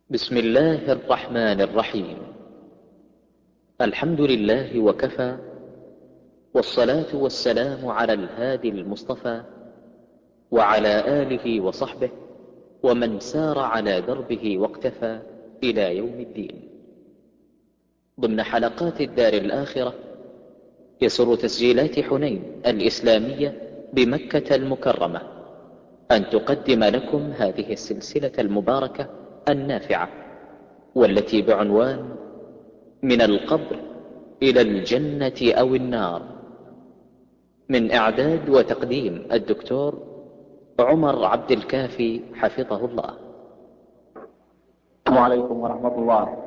بسم الله الرحمن الرحيم الحمد لله وكفى والصلاة والسلام على الهادي المصطفى وعلى آله وصحبه ومن سار على دربه واقتفى إلى يوم الدين ضمن حلقات الدار الآخرة يسر تسجيلات حنين الإسلامية بمكة المكرمة أن تقدم لكم هذه السلسلة المباركة النافعة والتي بعنوان من القبر إلى الجنة أو النار من إعداد وتقديم الدكتور عمر عبد الكافي حفظه الله السلام عليكم ورحمة الله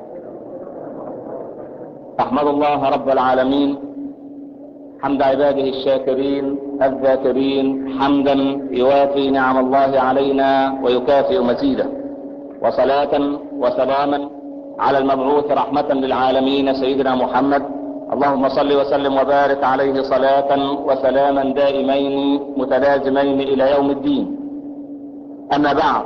أحمد الله رب العالمين حمد عباده الشاكرين الذاكرين حمدا يوافي نعم الله علينا ويكافئ مزيده وصلاة وسلاما على المبعوث رحمة للعالمين سيدنا محمد اللهم صل وسلم وبارك عليه صلاة وسلاما دائمين متلازمين إلى يوم الدين أما بعد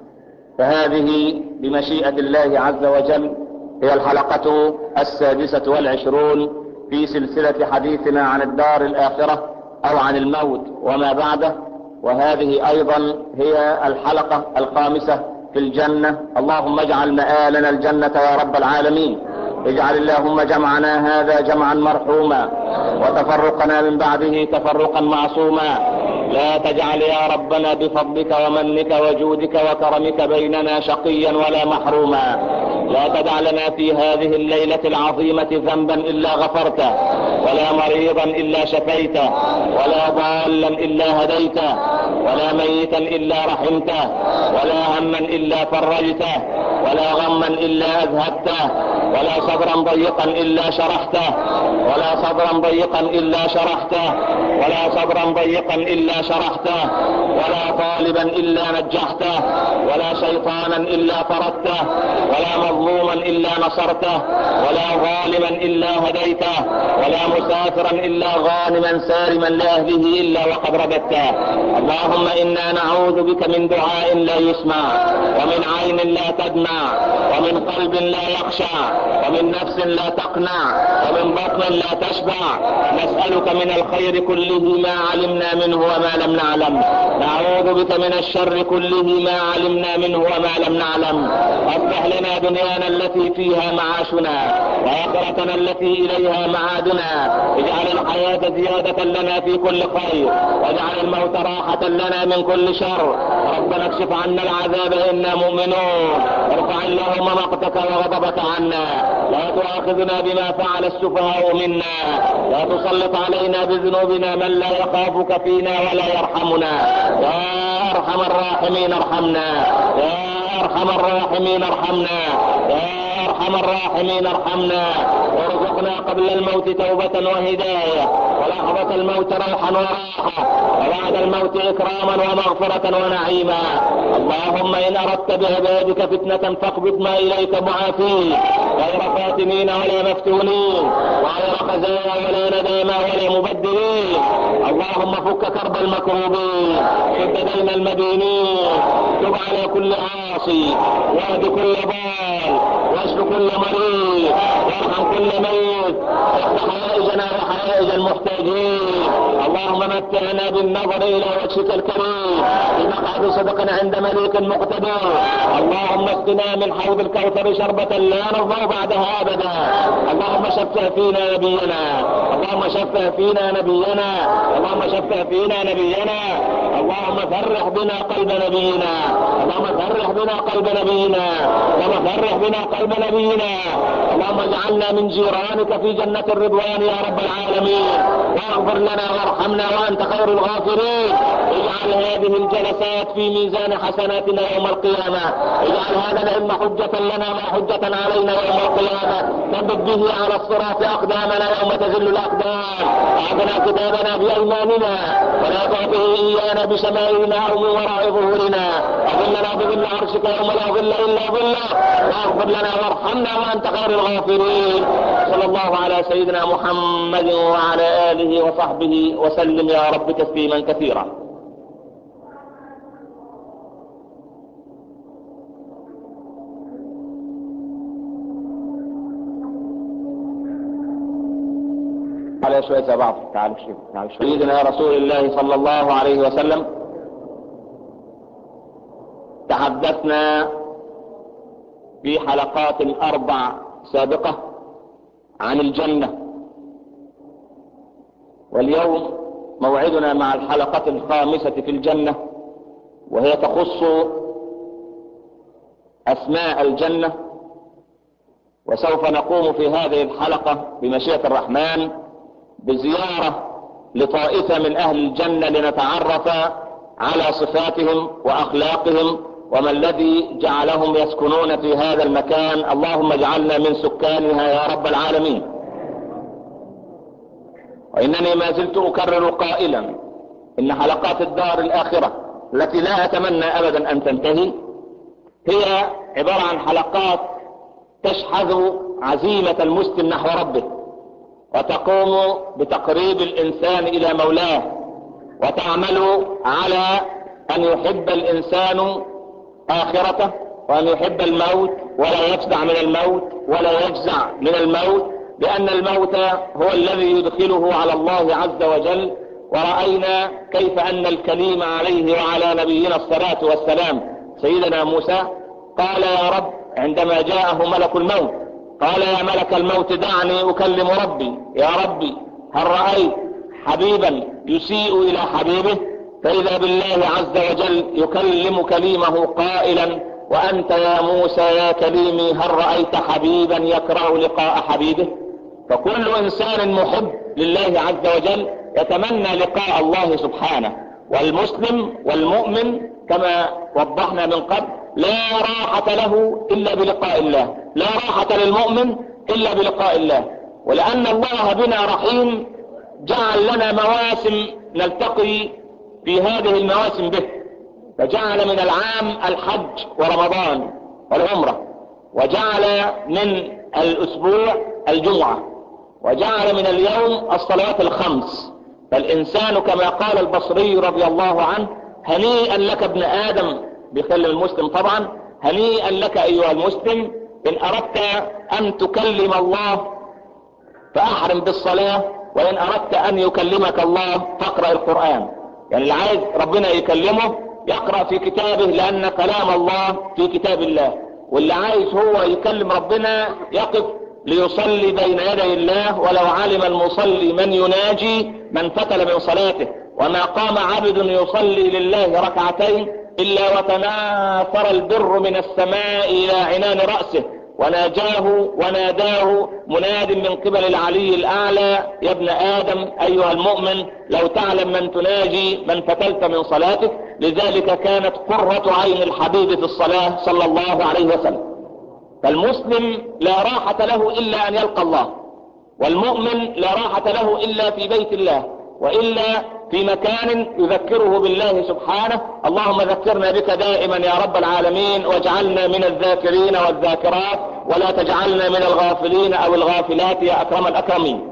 فهذه بمشيئة الله عز وجل هي الحلقة السادسة والعشرون في سلسلة حديثنا عن الدار الآخرة أو عن الموت وما بعده وهذه أيضا هي الحلقة الخامسة في الجنة اللهم اجعل مآلنا الجنة يا رب العالمين اجعل اللهم جمعنا هذا جمعا مرحوما وتفرقنا من بعده تفرقا معصوما لا تجعل يا ربنا بفضلك ومنك وجودك وكرمك بيننا شقيا ولا محروما لا تدع لنا في هذه الليلة العظيمة ذنبا إلا غفرته ولا مريضا إلا شفيته ولا ضالا إلا هديته ولا ميتا إلا رحمته ولا هما إلا فرجته ولا غما إلا أذهبته ولا صدرا ضيقا إلا شرحته ولا صدرا ضيقا إلا شرحته ولا صدرا ضيقا إلا شرحته ولا طالبا إلا نجحته ولا شيطانا إلا طردته ولا مظلوما إلا نصرته ولا ظالما إلا هديته ولا مسافرا إلا غانما سالما لأهله إلا وقد رددته اللهم إنا نعوذ بك من دعاء لا يسمع ومن عين لا تدمع ومن قلب لا يخشع ومن نفس لا تقنع ومن بطن لا تشبع نسألك من الخير كله ما علمنا منه وما لم نعلم نعوذ بك من الشر كله ما علمنا منه وما لم نعلم اصلح لنا دنيانا التي فيها معاشنا واخرتنا التي اليها معادنا اجعل الحياة زيادة لنا في كل خير واجعل الموت راحة لنا من كل شر ربنا اكشف عنا العذاب انا مؤمنون ارفع اللهم مقتك وغضبك عنا لا تؤاخذنا بما فعل السفهاء منا لا تسلط علينا بذنوبنا من لا يخافك فينا ولا يرحمنا يا ارحم الراحمين ارحمنا يا ارحم الراحمين ارحمنا يا ارحم الراحمين ارحمنا وارزقنا قبل الموت توبة وهداية ولحظة الموت روحا وراحة وبعد الموت اكراما ومغفرة ونعيما اللهم ان اردت بعبادك فتنة فاقبضنا اليك معافين غير فاتنين ولا مفتونين وغير خزايا ولا ندامى ولا مبدلين اللهم فك كرب المكروبين سد دين المدينين تب على كل عاصي واهد كل ضال واشف كل مريض وارحم كل ميت افتح حوائجنا وحوائج المحتاجين اللهم متعنا بالنظر الى وجهك الكريم بمقعد صدق عند مليك مقتدر اللهم اسقنا من حوض الكوثر شربة لا نرضى بعدها ابدا اللهم شفع فينا نبينا اللهم شفع فينا نبينا اللهم شفع فينا نبينا اللهم فرح بنا قلب نبينا اللهم فرح بنا قلب نبينا اللهم فرح بنا قلب نبينا اللهم اجعلنا من جيرانك في جنة الرضوان يا رب العالمين واغفر لنا وارحمنا وانت خير الغافرين اجعل هذه الجلسات في ميزان حسناتنا يوم القيامة اجعل هذا العلم حجة لنا ما حجة علينا يوم القيامة ثبت به على الصراط اقدامنا يوم تزل الاقدام اعطنا كتابنا بايماننا ولا تعطه ايانا بشمائلنا او من وراء ظهورنا اظلنا بظل عرشك يوم لا ظل الا ظله واغفر لنا وارحمنا وانت خير الغافرين صلى الله على سيدنا محمد وعلى اله وصحبه وسلم يا رب تسليما كثيرا عليها شوية زي بعض تعالوا شوية تعالوا شوية سيدنا رسول الله صلى الله عليه وسلم تحدثنا في حلقات أربع سابقة عن الجنة واليوم موعدنا مع الحلقة الخامسة في الجنة وهي تخص أسماء الجنة وسوف نقوم في هذه الحلقة بمشيئة الرحمن بزيارة لطائفة من أهل الجنة لنتعرف على صفاتهم وأخلاقهم وما الذي جعلهم يسكنون في هذا المكان اللهم اجعلنا من سكانها يا رب العالمين وإنني ما زلت أكرر قائلا إن حلقات الدار الآخرة التي لا أتمنى أبدا أن تنتهي هي عبارة عن حلقات تشحذ عزيمة المسلم نحو ربه وتقوم بتقريب الإنسان إلى مولاه وتعمل على أن يحب الإنسان آخرته وأن يحب الموت ولا يفزع من الموت ولا يجزع من الموت لأن الموت هو الذي يدخله على الله عز وجل ورأينا كيف أن الكليم عليه وعلى نبينا الصلاة والسلام سيدنا موسى قال يا رب عندما جاءه ملك الموت قال يا ملك الموت دعني أكلم ربي يا ربي هل رأيت حبيبا يسيء إلى حبيبه فإذا بالله عز وجل يكلم كليمه قائلا وأنت يا موسى يا كليمي هل رأيت حبيبا يكره لقاء حبيبه فكل إنسان محب لله عز وجل يتمنى لقاء الله سبحانه والمسلم والمؤمن كما وضحنا من قبل لا راحة له إلا بلقاء الله لا راحة للمؤمن إلا بلقاء الله ولأن الله بنا رحيم جعل لنا مواسم نلتقي في هذه المواسم به فجعل من العام الحج ورمضان والعمرة وجعل من الأسبوع الجمعة وجعل من اليوم الصلوات الخمس فالإنسان كما قال البصري رضي الله عنه هنيئا لك ابن آدم بيكلم المسلم طبعا هنيئا لك أيها المسلم إن أردت أن تكلم الله فأحرم بالصلاة وإن أردت أن يكلمك الله فاقرأ القرآن يعني اللي عايز ربنا يكلمه يقرأ في كتابه لأن كلام الله في كتاب الله واللي عايز هو يكلم ربنا يقف ليصلي بين يدي الله ولو علم المصلي من يناجي من فتل من صلاته وما قام عبد يصلي لله ركعتين إلا وتناثر البر من السماء إلى عنان رأسه وناجاه وناداه مناد من قبل العلي الأعلى يا ابن آدم أيها المؤمن لو تعلم من تناجي من فتلت من صلاتك لذلك كانت قرة عين الحبيب في الصلاة صلى الله عليه وسلم فالمسلم لا راحة له إلا أن يلقى الله والمؤمن لا راحة له إلا في بيت الله وإلا في مكان يذكره بالله سبحانه اللهم ذكرنا بك دائما يا رب العالمين واجعلنا من الذاكرين والذاكرات ولا تجعلنا من الغافلين أو الغافلات يا أكرم الأكرمين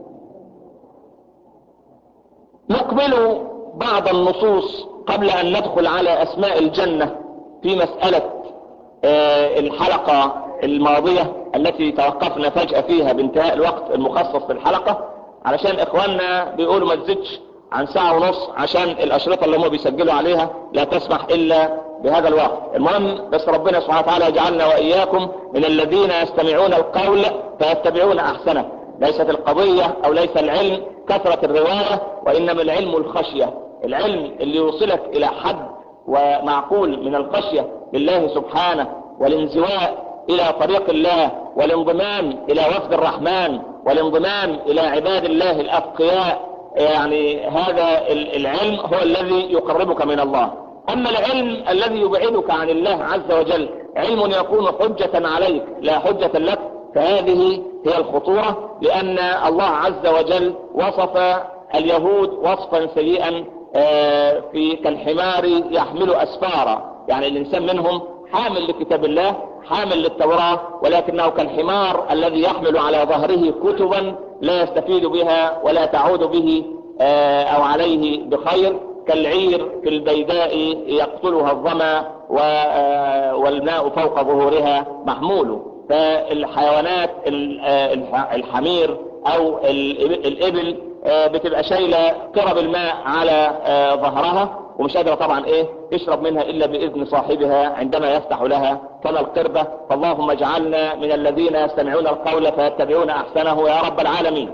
نقبل بعض النصوص قبل أن ندخل على أسماء الجنة في مسألة الحلقة الماضية التي توقفنا فجأة فيها بانتهاء الوقت المخصص في الحلقة علشان اخواننا بيقولوا ما تزيدش عن ساعة ونص عشان الاشرطة اللي هم بيسجلوا عليها لا تسمح الا بهذا الوقت المهم بس ربنا سبحانه وتعالى يجعلنا واياكم من الذين يستمعون القول فيتبعون احسنه ليست القضية او ليس العلم كثرة الرواية وانما العلم الخشية العلم اللي يوصلك الى حد ومعقول من الخشية لله سبحانه والانزواء الى طريق الله والانضمام الى وفد الرحمن والانضمام الى عباد الله الاتقياء يعني هذا العلم هو الذي يقربك من الله اما العلم الذي يبعدك عن الله عز وجل علم يكون حجة عليك لا حجة لك فهذه هي الخطورة لان الله عز وجل وصف اليهود وصفا سيئا في كالحمار يحمل اسفارا يعني الانسان منهم حامل لكتاب الله حامل للتوراة ولكنه كالحمار الذي يحمل على ظهره كتبا لا يستفيد بها ولا تعود به او عليه بخير كالعير في البيداء يقتلها الظما والماء فوق ظهورها محمول فالحيوانات الحمير او ال- الابل آه، بتبقى شايله قرب الماء على آه، ظهرها ومش قادره طبعا ايه تشرب منها الا باذن صاحبها عندما يفتح لها كما القربه فاللهم اجعلنا من الذين يستمعون القول فيتبعون احسنه يا رب العالمين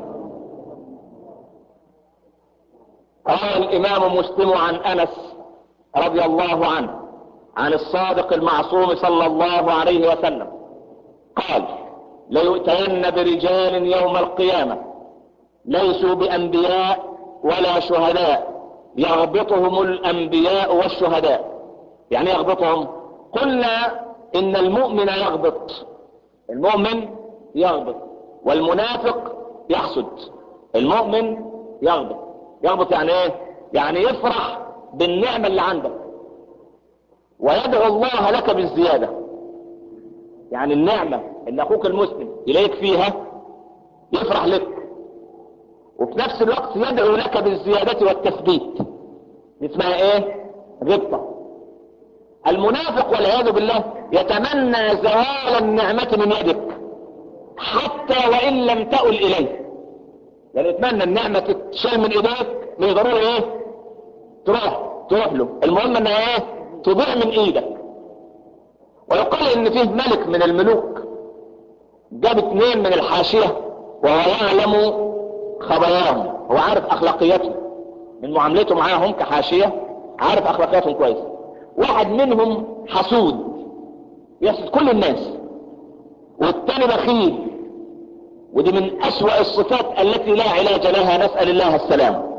قال الامام مسلم عن انس رضي الله عنه عن الصادق المعصوم صلى الله عليه وسلم قال ليؤتين برجال يوم القيامة ليسوا بأنبياء ولا شهداء يغبطهم الأنبياء والشهداء يعني يغبطهم قلنا إن المؤمن يغبط المؤمن يغبط والمنافق يحسد المؤمن يغبط يغبط يعني ايه يعني يفرح بالنعمة اللي عندك ويدعو الله لك بالزيادة يعني النعمة اللي اخوك المسلم يلاقيك فيها يفرح لك وفي نفس الوقت يدعو لك بالزيادة والتثبيت اسمها ايه غبطة المنافق والعياذ بالله يتمنى زوال النعمة من يدك حتى وان لم تؤل اليه يعني يتمنى النعمة تتشال من ايديك من ضروري ايه تروح تروح له المهم انها ايه تضيع من ايدك ويقال ان فيه ملك من الملوك جاب اثنين من الحاشية وهو يعلم خباياهم هو عارف اخلاقياتهم من معاملته معاهم كحاشية عارف اخلاقياتهم كويس واحد منهم حسود يحسد كل الناس والتاني بخيل ودي من اسوأ الصفات التي لا علاج لها نسأل الله السلام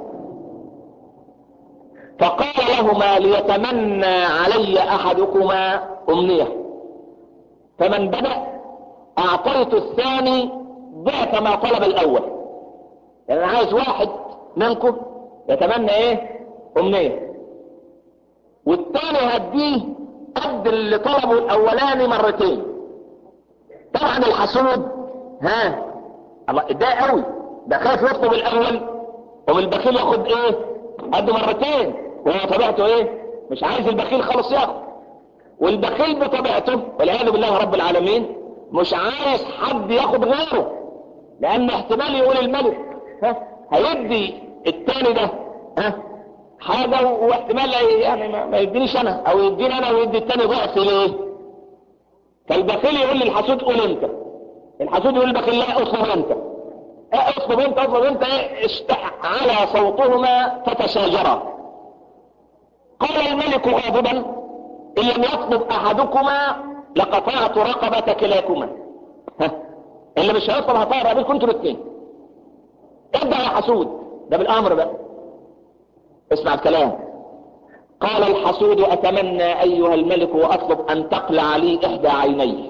فقال لهما ليتمنى علي احدكما امنية فمن بدأ اعطيت الثاني ضعف ما طلب الاول يعني انا عايز واحد منكم يتمنى ايه امنية والثاني هديه قد اللي طلبه الاولاني مرتين طبعا الحسود ها الله ده قوي ده خايف يطلب الاول ومن البخيل ياخد ايه قد مرتين وهو طبيعته ايه مش عايز البخيل خالص ياخد والبخيل بطبيعته والعياذ بالله رب العالمين مش عايز حد ياخد غيره لان احتمال يقول الملك ها هيدي التاني ده ها حاجة واحتمال يعني ما, ما يدينيش انا او يديني انا ويدي التاني ضعف ليه فالبخيل يقول للحسود قول انت الحسود يقول للبخيل لا اطلب انت اه اطلب انت اطلب انت ايه اشتعل صوتهما فتشاجرا قال الملك غاضبا ان لم يطلب احدكما لقطعت رقبة كلاكما ها اللي مش هيطلب هطلع رقبتكم انتوا الاثنين ابدا يا حسود ده بالامر بقى اسمع الكلام قال الحسود اتمنى ايها الملك واطلب ان تقلع لي احدى عيني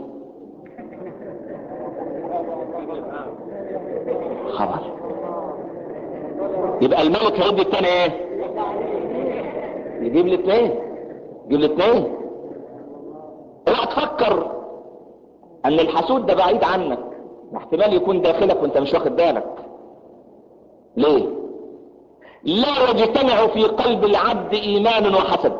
خبر يبقى الملك هيدي التاني ايه يجيب الاثنين يجيب الاثنين اوعى تفكر ان الحسود ده بعيد عنك احتمال يكون داخلك وانت مش واخد بالك ليه لا يجتمع في قلب العبد ايمان وحسد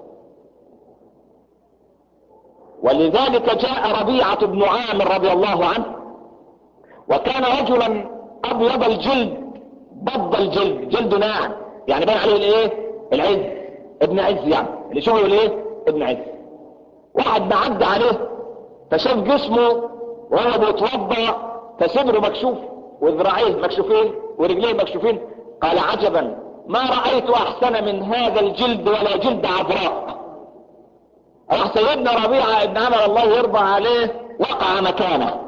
ولذلك جاء ربيعة بن عامر رضي الله عنه وكان رجلا ابيض الجلد بض الجلد جلد ناعم يعني بان عليه الايه العز ابن عز يعني اللي شغله الايه ابن عز واحد معدى عليه فشاف جسمه وهو بيتوضا فصدره مكشوف وذراعيه مكشوفين ورجليه مكشوفين قال عجبا ما رأيت احسن من هذا الجلد ولا جلد عذراء راح سيدنا ربيعة ابن عمر الله يرضى عليه وقع مكانه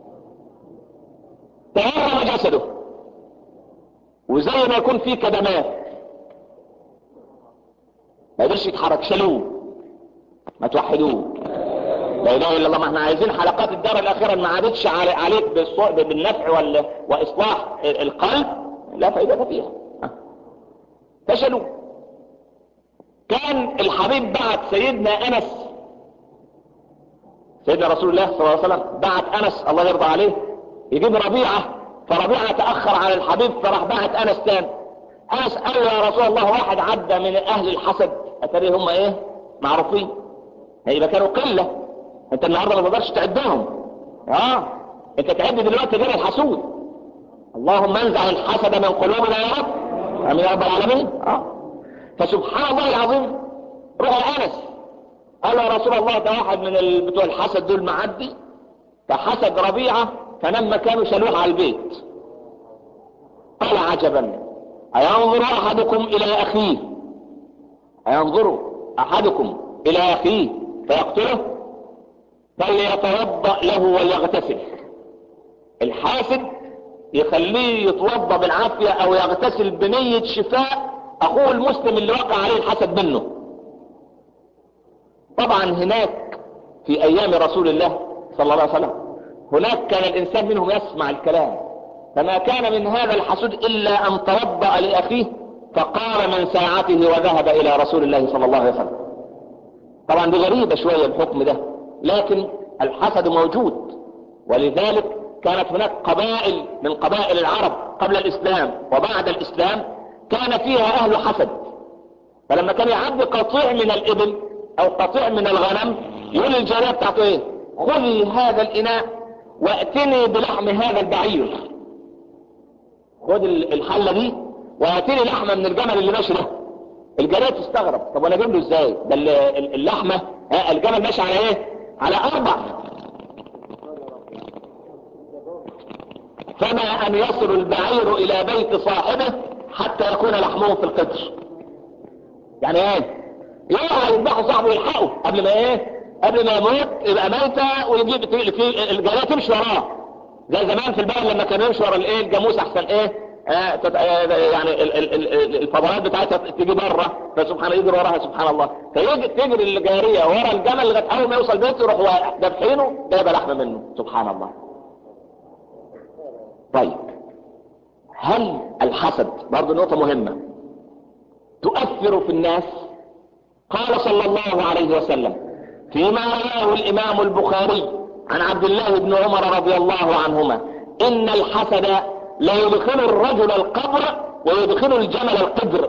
تهرم جسده وزي ما يكون فيه كدمات ما يقدرش يتحرك شالوه ما توحدوه لا اله الا الله ما احنا عايزين حلقات الدار الاخيره ما عادتش عليك بالنفع وال... واصلاح القلب لا فائده فيها فشلوا كان الحبيب بعت سيدنا انس سيدنا رسول الله صلى الله عليه وسلم بعت انس الله يرضى عليه يجيب ربيعه فربيعه تاخر على الحبيب فراح بعت انس تاني انس قال له يا رسول الله واحد عدى من اهل الحسد اتاري هم ايه معروفين هيبقى كانوا قله انت النهارده ما تقدرش تعدهم اه انت تعد دلوقتي غير الحسود اللهم انزع الحسد من قلوبنا يا رب امين يا رب العالمين اه فسبحان الله العظيم روح انس قال يا رسول الله ده واحد من ال- بتوع الحسد دول معدي فحسد ربيعه فنام مكانه شالوه على البيت قال عجبا أينظر أحدكم إلى أخيه أينظر أحدكم إلى أخيه فيقتله فليتوضأ له وليغتسل الحاسد يخليه يتوضأ بالعافية أو يغتسل بنية شفاء أخوه المسلم اللي وقع عليه الحسد منه طبعا هناك في أيام رسول الله صلى الله عليه وسلم هناك كان الإنسان منهم يسمع الكلام فما كان من هذا الحسود إلا أن توضأ لأخيه فقام من ساعته وذهب إلى رسول الله صلى الله عليه وسلم طبعا دي غريبة شوية الحكم ده لكن الحسد موجود ولذلك كانت هناك قبائل من قبائل العرب قبل الإسلام وبعد الإسلام كان فيها أهل حسد فلما كان يعدي قطيع من الإبل أو قطيع من الغنم يقول الجارية بتاعته إيه خذي هذا الإناء وأتني بلحم هذا البعير خد الحلة دي وهاتي لي لحمة من الجمل اللي ماشي ده الجارية تستغرب طب وانا اجيب له ازاي ده ال- ال- اللحمة ها الجمل ماشي على ايه على اربع فما ان يصل البعير الى بيت صاحبه حتى يكون لحمه في القدر يعني ايه يقع يذبحوا صاحبه يلحقه قبل ما ايه قبل ما يموت يبقى ميتة ويجيب في الجارية تمشي وراه زي زمان في البلد لما كانوا يمشوا ورا الايه الجاموس احسن ايه آه تت- آه، يعني ال- ال- ال- الفضلات بتاعتها تيجي بره فسبحان يجري وراها سبحان الله فيجي تجري الجاريه ورا الجمل لغايه اول ما يوصل بيته يروح واقع دافعينه جايبه لحمه منه سبحان الله طيب هل الحسد برضه نقطه مهمه تؤثر في الناس قال صلى الله عليه وسلم فيما رواه الامام البخاري عن عبد الله بن عمر رضي الله عنهما ان الحسد لا يدخل الرجل القبر ويدخل الجمل القدر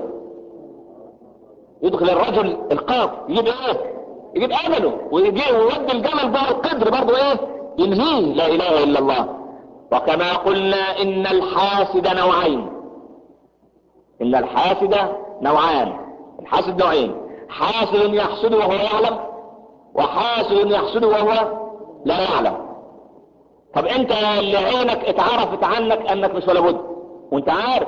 يدخل الرجل القبر يجيب ايه يجيب امله ويجي ويودي الجمل بقى القدر برضه ايه ينهيه لا اله الا الله وكما قلنا ان الحاسد نوعين ان الحاسد نوعان الحاسد نوعين حاسد يحسد وهو يعلم وحاسد يحسد وهو لا يعلم طب انت اللي عينك اتعرفت عنك انك مش ولا بد وانت عارف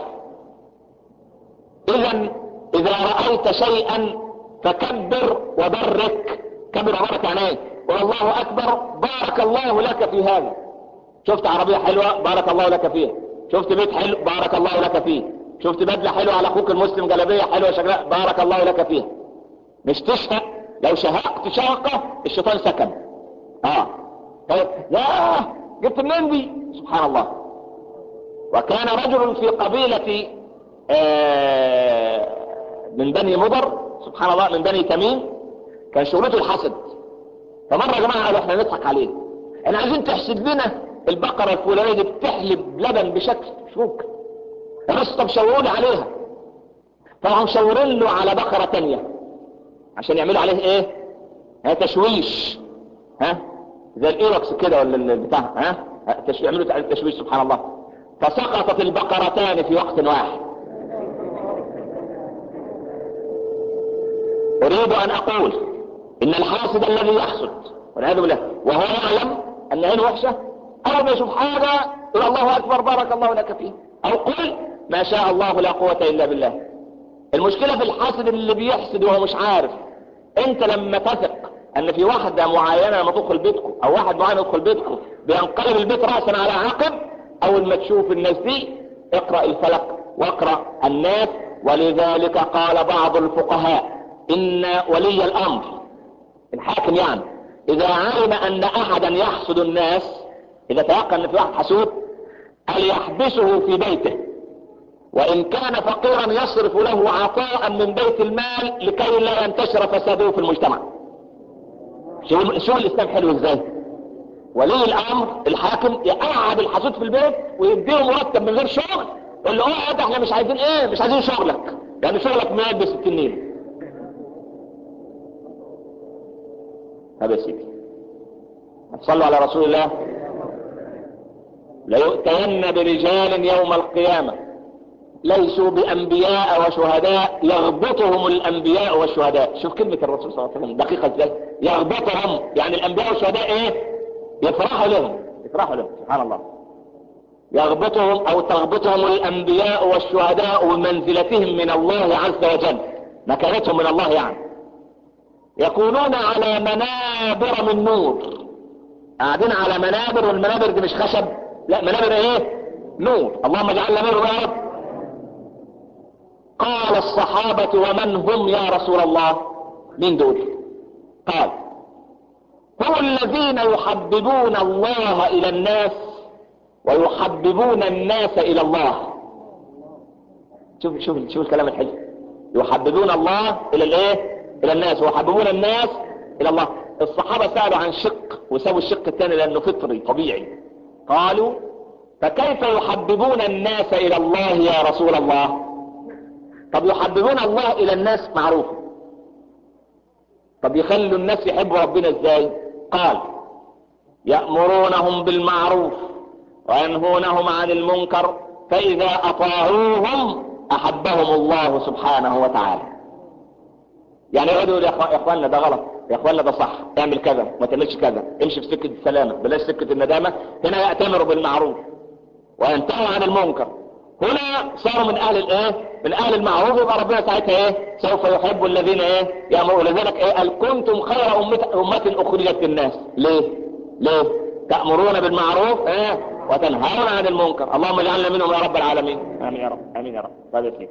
اذا اذا رأيت شيئا فكبر وبرك كبر وبرك يعني ايه والله اكبر بارك الله لك في هذا شفت عربية حلوة بارك الله لك فيها شفت بيت حلو بارك الله لك فيه شفت بدلة حلوة على اخوك المسلم جلبية حلوة شكلها بارك الله لك فيها مش تشهق لو شهقت شهقة الشيطان سكن اه طيب ياه جبت منين دي سبحان الله وكان رجل في قبيلة آه، من بني مضر سبحان الله من بني تميم كان شغلته الحسد فمرة يا جماعة قالوا احنا نضحك عليه احنا عايزين تحسد لنا البقرة الفلانية دي بتحلب لبن بشكل مش ممكن بس طب شاوروا لي عليها طبعا مشاورين له على بقرة تانية عشان يعملوا عليه ايه ها تشويش ها زي الايركس كده ولا البتاع ها تش- يعملوا تشويش سبحان الله فسقطت البقرتان في وقت واحد اريد ان اقول ان الحاسد الذي يحسد والعياذ بالله وهو يعلم ان عينه وحشه اول ما يشوف حاجه يقول الله اكبر بارك الله لك فيه او قل ما شاء الله لا قوه الا بالله المشكله في الحاسد اللي بيحسد وهو مش عارف انت لما تثق ان في واحده معينه لما تدخل بيتكم او واحد معين يدخل بيتكم بينقلب البيت راسا على عقب اول ما تشوف الناس دي اقرا الفلق واقرا الناس ولذلك قال بعض الفقهاء ان ولي الامر الحاكم يعني اذا علم ان احدا يحسد الناس اذا تيقن ان في واحد حسود فليحبسه في بيته وان كان فقيرا يصرف له عطاء من بيت المال لكي لا ينتشر فساده في المجتمع شوف شوف الاسلام حلو ازاي ولي الامر الحاكم يقعد الحسود في البيت ويديه مرتب من غير شغل يقول له اقعد احنا مش عايزين ايه مش عايزين شغلك لان شغلك مات ب 60 نيله طب يا سيدي صلوا على رسول الله ليؤتين برجال يوم القيامة ليسوا بأنبياء وشهداء يغبطهم الأنبياء والشهداء شوف كلمة الرسول صلى الله عليه وسلم دقيقة ازاي يغبطهم يعني الأنبياء والشهداء ايه يفرحوا لهم يفرحوا لهم سبحان الله يغبطهم او تغبطهم الانبياء والشهداء بمنزلتهم من الله عز وجل مكانتهم من الله يعني يكونون على منابر من نور قاعدين على منابر والمنابر دي مش خشب لا منابر ايه نور اللهم اجعلنا منه يا رب قال الصحابة ومن هم يا رسول الله مين دول قال هم الذين يحببون الله الى الناس ويحببون الناس الى الله شوف شوف شوف الكلام الحلو يحببون الله الى الايه الى الناس ويحببون الناس الى الله الصحابة سألوا عن شق وسووا الشق الثاني لانه فطري طبيعي قالوا فكيف يحببون الناس الى الله يا رسول الله طب يحببون الله الى الناس معروف طب يخلوا الناس يحبوا ربنا ازاي قال يأمرونهم بالمعروف وينهونهم عن المنكر فإذا أطاعوهم أحبهم الله سبحانه وتعالى يعني يقعدوا يا اخواننا ده غلط يا اخواننا ده صح اعمل كذا ما تعملش كذا امشي في سكة السلامة بلاش سكة الندامة هنا يأتمروا بالمعروف وينتهوا عن المنكر هنا صاروا من اهل الايه من اهل المعروف يبقى ربنا ساعتها ايه سوف يحب الذين ايه يامروا لذلك ايه قال كنتم خير امه امه اخرجت للناس ليه ليه تامرون بالمعروف ايه وتنهون عن المنكر اللهم اجعلنا منهم يا رب العالمين امين يا رب امين يا رب هذا فيه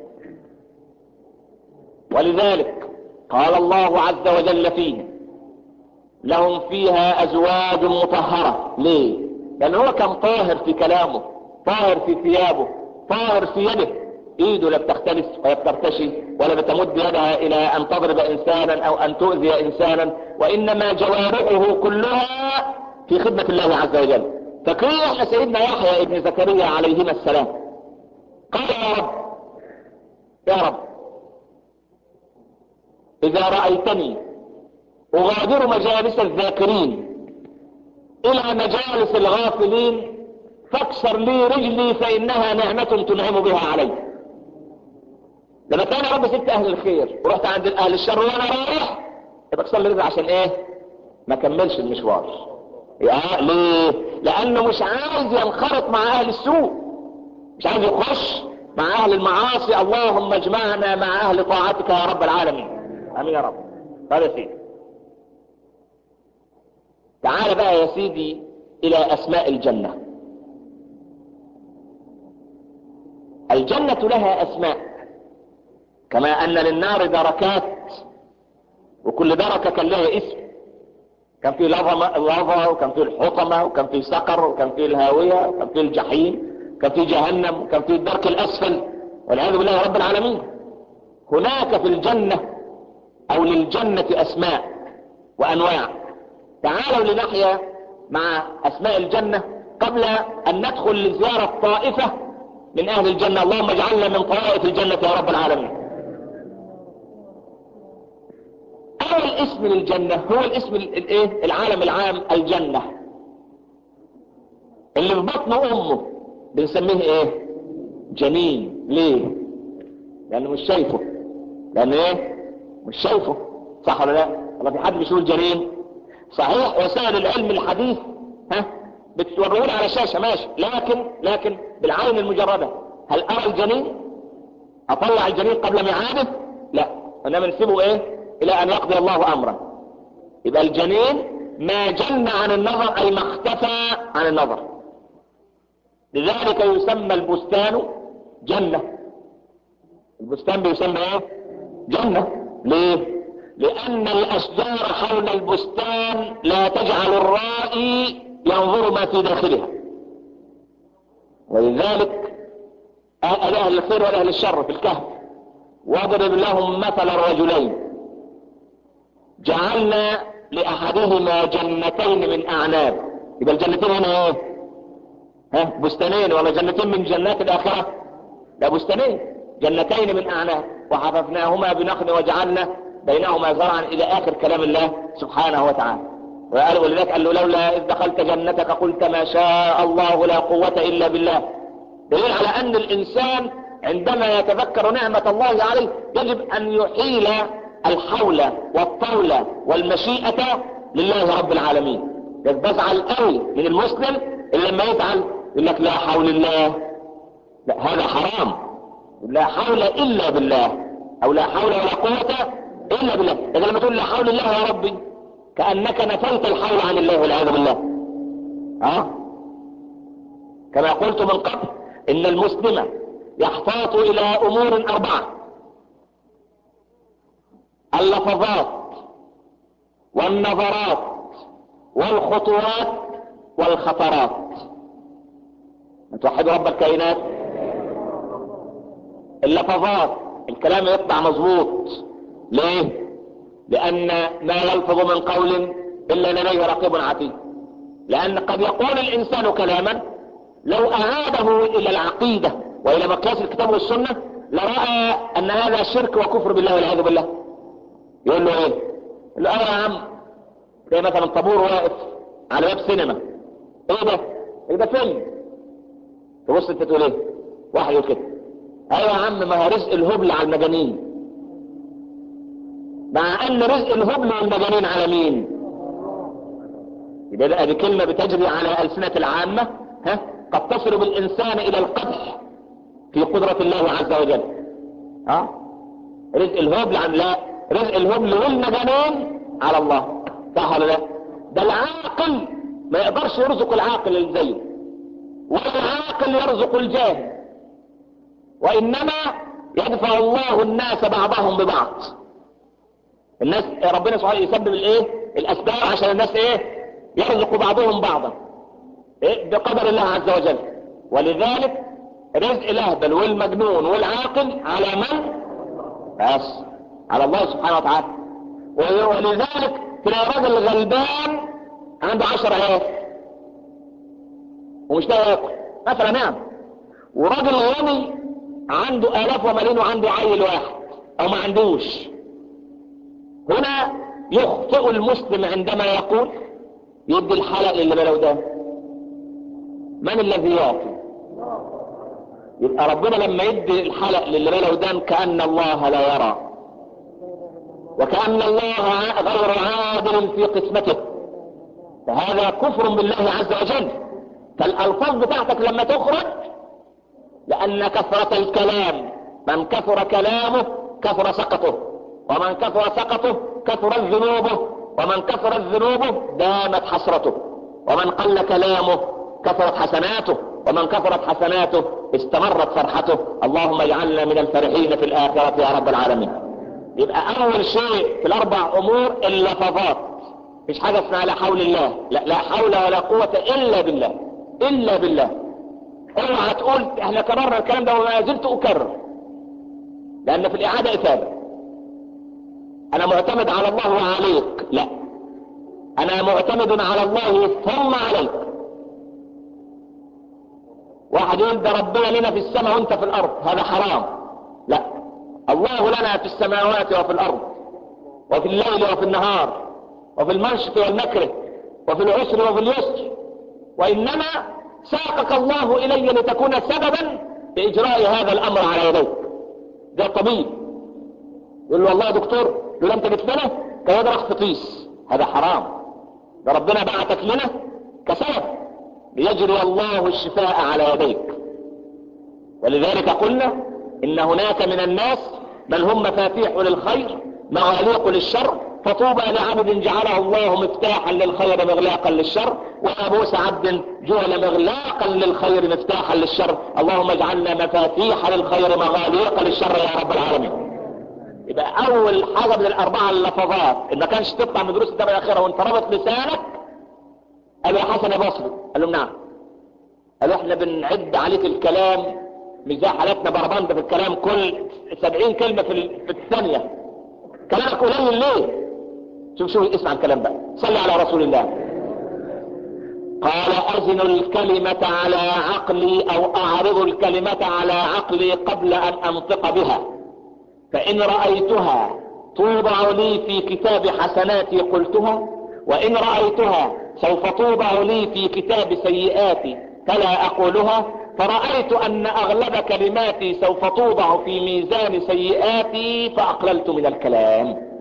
ولذلك قال الله عز وجل فيه لهم فيها ازواج مطهره ليه لان هو كان طاهر في كلامه طاهر في ثيابه طاهر في يده ايده لا بتختلس ولا بترتشي ولا بتمد يدها الى ان تضرب انسانا او ان تؤذي انسانا وانما جوارحه كلها في خدمة الله عز وجل فكرية احنا سيدنا يحيى ابن زكريا عليهما السلام قال يا رب يا رب اذا رأيتني اغادر مجالس الذاكرين الى مجالس الغافلين فاكسر لي رجلي فانها نعمة تنعم بها علي لما كان يا رب سبت اهل الخير ورحت عند اهل الشر وانا رايح يبقى اكسر لي رجلي عشان ايه ما كملش المشوار يا ليه لانه مش عايز ينخرط مع اهل السوء مش عايز يخش مع اهل المعاصي اللهم اجمعنا مع اهل طاعتك يا رب العالمين امين يا رب هذا سيدي تعال بقى يا سيدي الى اسماء الجنة الجنة لها اسماء كما ان للنار دركات وكل دركة كان لها اسم كان في لظى وكان في الحطمة وكان في سقر وكان في الهاوية وكان في الجحيم وكان في جهنم وكان في الدرك الأسفل والعياذ بالله رب العالمين هناك في الجنة أو للجنة أسماء وأنواع تعالوا لنحيا مع أسماء الجنة قبل أن ندخل لزيارة طائفة من أهل الجنة اللهم اجعلنا من طوائف الجنة يا رب العالمين اول اسم للجنة هو الاسم الايه العالم العام الجنة اللي في بطن امه بنسميه ايه جنين ليه لانه مش شايفه لانه ايه مش شايفه صح ولا لا والله في حد بيشوف الجنين صحيح وسائل العلم الحديث ها بتوروني على شاشة ماشي لكن لكن بالعين المجردة هل ارى الجنين اطلع الجنين قبل ميعاده لا انما نسيبه ايه الى ان يقضي الله امره يبقى الجنين ما جن عن النظر اي ما اختفى عن النظر لذلك يسمى البستان جنة البستان بيسمى ايه جنة ليه لان الاشجار حول البستان لا تجعل الرائي ينظر ما في داخلها ولذلك اهل الخير واهل الشر في الكهف واضرب لهم مثل رجلين جعلنا لأحدهما جنتين من أعناب يبقى الجنتين هنا ايه ها بستانين ولا جنتين من جنات الآخرة لا بستانين جنتين من أعناب وحففناهما بنخل وجعلنا بينهما زرعا إلى آخر كلام الله سبحانه وتعالى وقال ولذلك قال له لولا إذ دخلت جنتك قلت ما شاء الله لا قوة إلا بالله دليل على أن الإنسان عندما يتذكر نعمة الله عليه يجب أن يحيل الحول والطول والمشيئة لله رب العالمين بزعل قوي من المسلم اللي لما يزعل يقول لك لا حول الله لا هذا حرام لا حول إلا بالله أو لا حول ولا قوة إلا بالله لكن لما تقول لا حول الله يا ربي كأنك نفلت الحول عن الله والعياذ بالله ها كما قلت من قبل إن المسلم يحتاط إلى أمور أربعة اللفظات والنظرات والخطوات والخطرات توحد رب الكائنات اللفظات الكلام يطلع مظبوط ليه لان ما يلفظ من قول الا لديه رقيب عتيد لان قد يقول الانسان كلاما لو اعاده الى العقيدة والى مقياس الكتاب والسنة لرأى ان هذا شرك وكفر بالله والعياذ بالله يقول له ايه يقول له اه يا عم زي مثلا طابور واقف على باب سينما ايه ده ايه ده فيلم تبص انت تقول ايه واحد يقول كده ايوه يا عم ما هو رزق الهبل على المجانين مع ان رزق الهبل والمجانين على مين يبقى ده دي كلمة بتجري على ألسنة العامة ها قد تصل بالإنسان إلى القدح في قدرة الله عز وجل ها رزق الهبل عن لا رزق الهبل والمجانين على الله صح ولا لا ده العاقل ما يقدرش يرزق العاقل اللي زيه ولا العاقل يرزق الجاهل وإنما يدفع الله الناس بعضهم ببعض الناس ربنا سبحانه يسبب الايه الاسباب عشان الناس ايه يرزق بعضهم بعضا إيه؟ بقدر الله عز وجل ولذلك رزق الاهبل والمجنون والعاقل على من بس على الله سبحانه وتعالى ولذلك تلاقي راجل غلبان عنده عشر عيال ومش لاقي ياكل مثلا نعم وراجل غني عنده الاف وملايين وعنده عيل واحد او ما عندوش هنا يخطئ المسلم عندما يقول يدي الحلق للي بلو ده من الذي يعطي يبقى ربنا لما يدي الحلق للي بلو ده كأن الله لا يرى وكأن الله غير عادل في قسمته فهذا كفر بالله عز وجل فالألفاظ بتاعتك لما تخرج لأن كثرة الكلام من كثر كلامه كثر سقطه ومن كثر سقطه كثرت ذنوبه ومن كثرت ذنوبه دامت حسرته ومن قل كلامه كثرت حسناته ومن كثرت حسناته استمرت فرحته اللهم اجعلنا من الفرحين في الآخرة يا رب العالمين يبقى أول شيء في الأربع أمور اللفظات مش حاجة اسمها لا حول الله لا, لا حول ولا قوة إلا بالله إلا بالله اوعى تقول احنا كررنا الكلام ده وما زلت أكرر لأن في الإعادة إثابة انا معتمد على الله وعليك لا انا معتمد على الله ثم عليك واحد يقول ده ربنا لنا في السماء وانت في الارض هذا حرام لا الله لنا في السماوات وفي الارض وفي الليل وفي النهار وفي المنشط والمكره وفي العسر وفي اليسر وانما ساقك الله الي لتكون سببا باجراء هذا الامر على يديك ده طبيب يقول له والله يا دكتور يقول انت جيت لنا كيدرخ في طيس هذا حرام ده ربنا بعتك لنا كسبب ليجري الله الشفاء على يديك ولذلك قلنا ان هناك من الناس من هم مفاتيح للخير مغاليق للشر فطوبى لعبد جعله الله مفتاحا للخير مغلاقا للشر وابوس عبد جعل مغلاقا للخير مفتاحا للشر اللهم اجعلنا مفاتيح للخير مغاليق للشر يا رب العالمين يبقى اول حاجة من الاربعة اللفظات ان ما كانش تطلع من دروس الدرجة الاخيرة وانت رابط لسانك قالوا يا حسن يا بصري قال لهم نعم قالوا احنا بنعد عليك الكلام مش زي حالاتنا بربند في الكلام كل سبعين كلمة في, في الثانية كلامك قليل ليه شوف شوف اسمع الكلام بقى صلي على رسول الله قال أزن الكلمة على عقلي أو أعرض الكلمة على عقلي قبل أن أنطق بها فإن رأيتها توضع لي في كتاب حسناتي قلتها وإن رأيتها سوف توضع لي في كتاب سيئاتي فلا أقولها فرأيت أن أغلب كلماتي سوف توضع في ميزان سيئاتي فأقللت من الكلام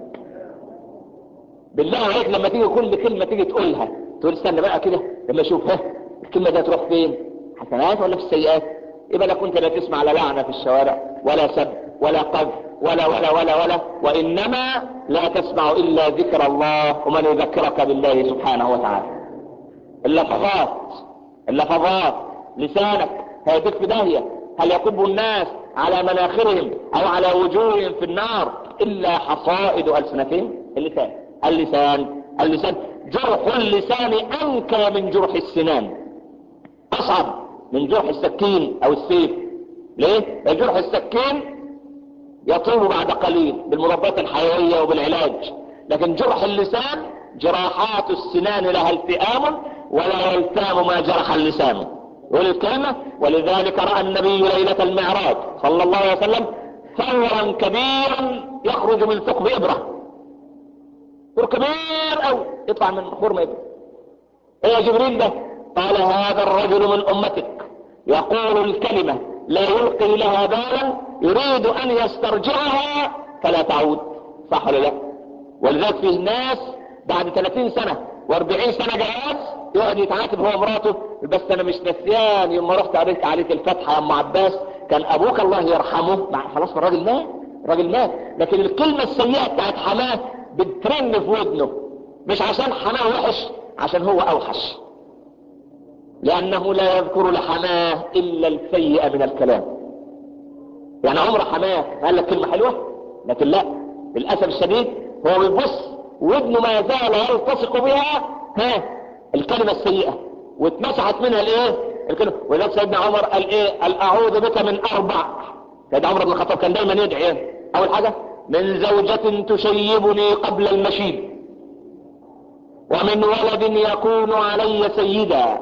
بالله عليك لما تيجي كل كلمة تيجي تقولها تقول استنى بقى كده لما اشوف ها الكلمة دي هتروح فين حسنات ولا في السيئات يبقى لا كنت لا تسمع لا لعنة في الشوارع ولا سب ولا قذف ولا ولا ولا ولا وإنما لا تسمع إلا ذكر الله ومن يذكرك بالله سبحانه وتعالى اللفظات اللفظات لسانك هيدك في داهية هل يكب الناس على مناخرهم أو على وجوههم في النار إلا حصائد ألسنتهم اللسان اللسان اللسان جرح اللسان أنكى من جرح السنان أصعب من جرح السكين أو السيف ليه؟ جرح السكين يطول بعد قليل بالمضادات الحيوية وبالعلاج لكن جرح اللسان جراحات السنان لها التئام ولا يلتام ما جرح اللسان يقول الكلمة ولذلك رأى النبي ليلة المعراج صلى الله عليه وسلم ثورا كبيرا يخرج من ثقب إبرة ثور كبير أو يطلع من خرم إبرة ايه يا جبريل ده قال هذا الرجل من أمتك يقول الكلمة لا يلقي لها بالا يريد أن يسترجعها فلا تعود صح ولا لا ولذلك فيه ناس بعد 30 سنة و40 سنة جواز يقعد يتعاتب هو مراته بس انا مش نسيان يوم ما رحت قريت عليك الفتحة يا ام عباس كان ابوك الله يرحمه مع خلاص الراجل مات الراجل مات لكن الكلمة السيئة بتاعت حماه بترن في ودنه مش عشان حماه وحش عشان هو اوحش لانه لا يذكر لحماه الا السيئة من الكلام يعني عمر حماه قال لك كلمة حلوة لكن لا للأسف الشديد هو بيبص ودنه ما زال يلتصق بها ها الكلمة السيئة واتمسحت منها الايه الكلمة ولذلك سيدنا عمر قال ايه قال اعوذ بك من اربع سيدنا عمر بن الخطاب كان دايما يدعي اول حاجة من زوجة تشيبني قبل المشيب ومن ولد يكون علي سيدا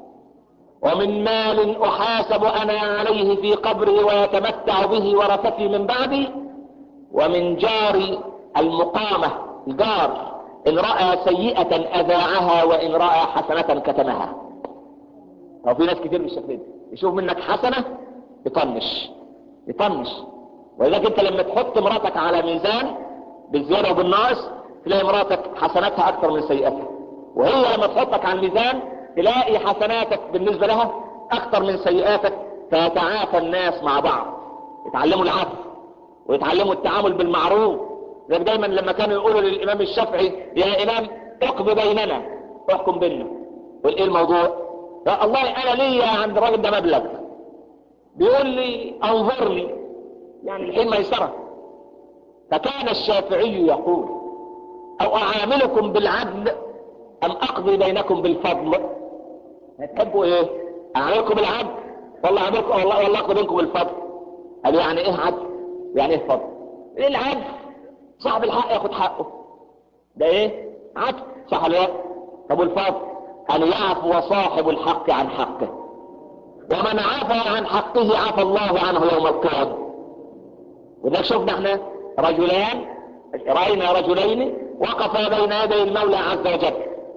ومن مال احاسب انا عليه في قبري ويتمتع به ورثتي من بعدي ومن جار المقامة الجار ان رأى سيئة اذاعها وان رأى حسنة كتمها هو في ناس كتير بالشكل ده يشوف منك حسنة يطنش يطنش ولذلك انت لما تحط مراتك على ميزان بالزيادة وبالناقص تلاقي مراتك حسناتها اكثر من سيئتها وهي لما تحطك على الميزان تلاقي حسناتك بالنسبة لها اكثر من سيئاتك فيتعافى الناس مع بعض يتعلموا العفو ويتعلموا التعامل بالمعروف زي دايما لما كانوا يقولوا للامام الشافعي يا امام اقضي بيننا احكم بيننا يقول ايه الموضوع يا الله انا ليا عند الراجل ده مبلغ بيقول لي انظر لي يعني الحين ميسرة فكان الشافعي يقول او اعاملكم بالعدل ام اقضي بينكم بالفضل هتحبوا ايه اعاملكم بالعدل والله اعاملكم والله والله اقضي بينكم بالفضل قال يعني ايه عدل يعني ايه فضل ايه العدل صاحب الحق ياخد حقه ده ايه عدل صح ولا لا طب والفضل ان يعفو صاحب الحق عن حقه ومن عفى عن حقه عفى الله عنه يوم القيامه وده شفنا احنا رجلان راينا رجلين وقفا بين يدي المولى عز وجل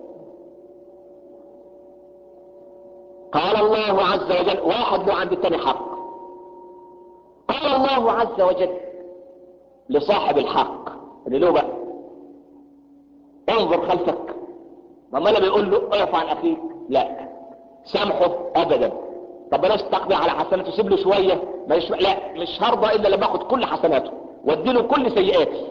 قال الله عز وجل واحد له عند الثاني حق قال الله عز وجل لصاحب الحق اللي له بقى انظر خلفك ما لا بيقول له اقف عن اخيك لا سامحه ابدا طب بلاش تقضي على حسناته سيب له شويه مش لا مش هرضى الا لما اخد كل حسناته وادي له كل سيئاتي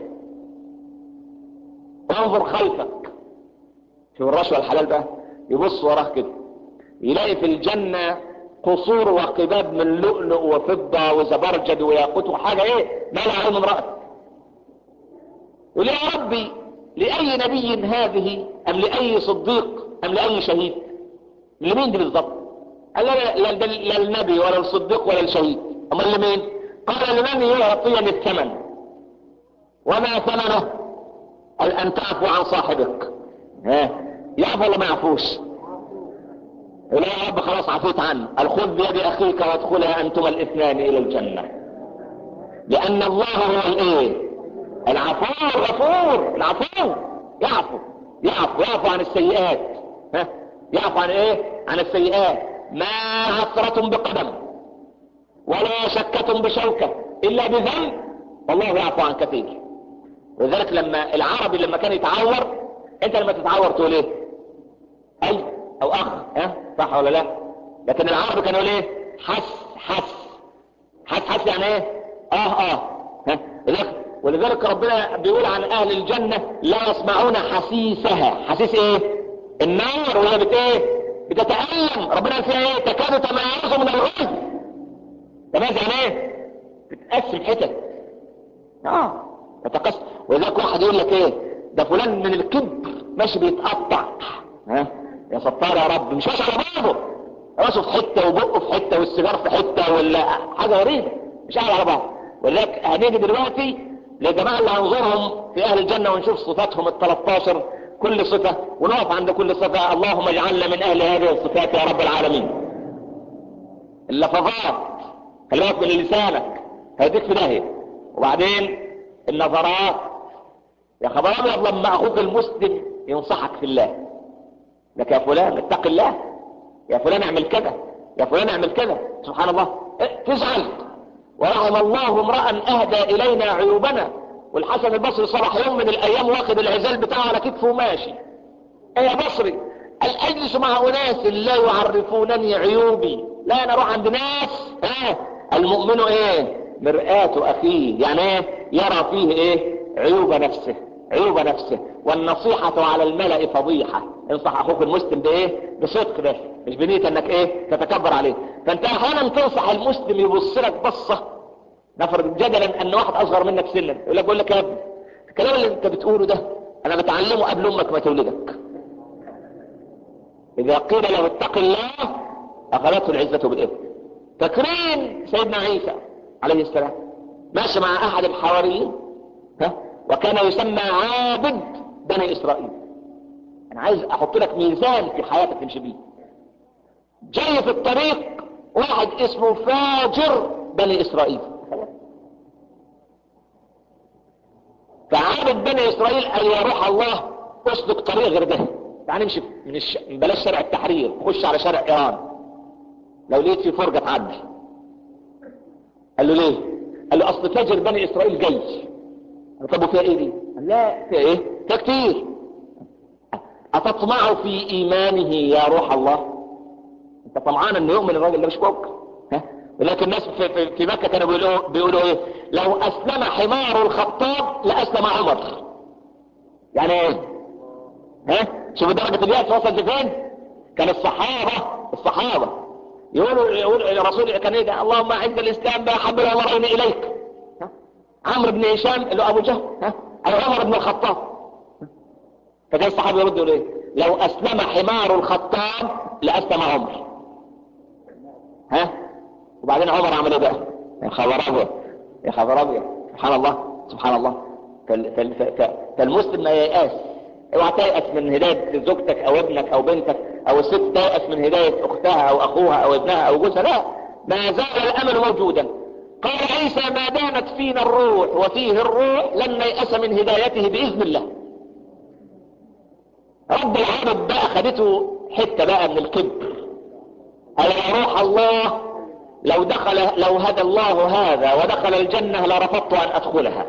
وانظر خلفك شوف الرشوه الحلال بقى يبص وراه كده يلاقي في الجنه قصور وقباب من لؤلؤ وفضه وزبرجد وياقوت وحاجه ايه ما لا عين امرأة يقول يا ربي لأي نبي هذه أم لأي صديق أم لأي شهيد لمين دي بالضبط قال لا لا, لا, لا النبي ولا الصديق ولا الشهيد أمال لمين قال لمن يعطيني الثمن وما ثمنه قال أن تعفو عن صاحبك ها يعفو ولا ما يعفوش يقول يا رب خلاص عفوت عنه قال خذ بيد أخيك وادخلها أنتما الاثنان إلى الجنة لأن الله هو الإيه العفو الغفور العفو يعفو يعفو يعفو عن السيئات ها يعفو عن ايه عن السيئات ما عثرة بقدم ولا شكة بشوكة الا بذنب والله يعفو عن كثير ولذلك لما العربي لما كان يتعور انت لما تتعور تقول ايه اي او اخ ها صح ولا لا لكن العربي كانوا يقول ايه حس حس حس حس يعني ايه اه اه ها ولذلك ربنا بيقول عن اهل الجنة لا يسمعون حسيسها حسيس ايه النار وهي بت ايه بتتألم ربنا قال فيها ايه تكاد تميز من الغيظ تميز يعني ايه بتقسم حتت اه تتقسم ولذلك واحد يقول لك ايه ده فلان من الكبر ماشي بيتقطع ها يا ستار يا رب مش ماشي على بعضه راسه في حته وبقه في حته والسيجار في حته ولا حاجه غريبه مش قاعد على بعض ولذلك هنيجي دلوقتي لجماعة اللي هنظرهم في اهل الجنة ونشوف صفاتهم ال 13 كل صفة ونقف عند كل صفة اللهم اجعلنا من اهل هذه الصفات يا رب العالمين اللفظات خلي بالك من لسانك هيديك في داهية وبعدين النظرات يا خبر ابيض لما اخوك المسلم ينصحك في الله لك يا فلان اتق الله يا فلان اعمل كذا يا فلان اعمل كذا سبحان الله تزعل ورحم الله امرأ اهدى الينا عيوبنا والحسن البصري صبح يوم من الايام واخد العزال بتاعه على كتفه وماشي ايه يا بصري قال اجلس مع اناس لا يعرفونني عيوبي لا انا اروح عند ناس ها المؤمن ايه مرآة اخيه يعني ايه يرى فيه ايه عيوب نفسه عيوب نفسه والنصيحة على الملأ فضيحة انصح اخوك المسلم بايه بصدق بس مش بنية انك ايه تتكبر عليه فانت احيانا تنصح المسلم يبص لك بصة نفرض جدلا ان واحد اصغر منك سنا يقول لك بقول لك يا ابني الكلام اللي انت بتقوله ده انا بتعلمه قبل امك ما تولدك اذا قيل له اتق الله اخذته العزة بالاثم تكريم سيدنا عيسى عليه السلام ماشي مع احد الحواريين ها وكان يسمى عابد بني اسرائيل انا عايز احط لك ميزان في حياتك تمشي بيه جاي في الطريق واحد اسمه فاجر بني اسرائيل فعابد بني اسرائيل قال يا روح الله اسلك طريق غير ده يعني امشي من الش... بلاش شارع التحرير خش على شارع ايران لو لقيت في فرجة تعدي قال له ليه قال له اصل فاجر بني اسرائيل جاي طب وفيها ايه دي قال لا فيها ايه فيها كتير اتطمع في ايمانه يا روح الله انت طمعان انه يؤمن الراجل ده مش ممكن ها ولكن الناس في, في, في مكة كانوا بيقولوا, بيقولوا ايه لو اسلم حمار الخطاب لاسلم عمر يعني ايه ها شوف درجة اليأس وصلت لفين كان الصحابة الصحابة يقولوا يقولوا الرسول كان ايه ده اللهم اعز الاسلام بحب الامرين اليك عمرو بن هشام اللي هو ابو جهل ها او عمر بن الخطاب فكان الصحابه يردوا ليه لو اسلم حمار الخطاب لاسلم عمر ها وبعدين عمر عمل ايه بقى يا خبر ابيض يا خبر ابيض سبحان الله سبحان الله فال فال فال فالمسلم ما ييأس اوعى تيأس من هداية زوجتك او ابنك او بنتك او الست تيأس من هداية اختها او اخوها او ابنها او جوزها لا ما زال الامل موجودا قال عيسى ما دامت فينا الروح وفيه الروح لن نيأس من هدايته بإذن الله رب العالم بقى خدته حتة بقى من الكبر قال يا روح الله لو دخل لو هدى الله هذا ودخل الجنة لرفضت أن أدخلها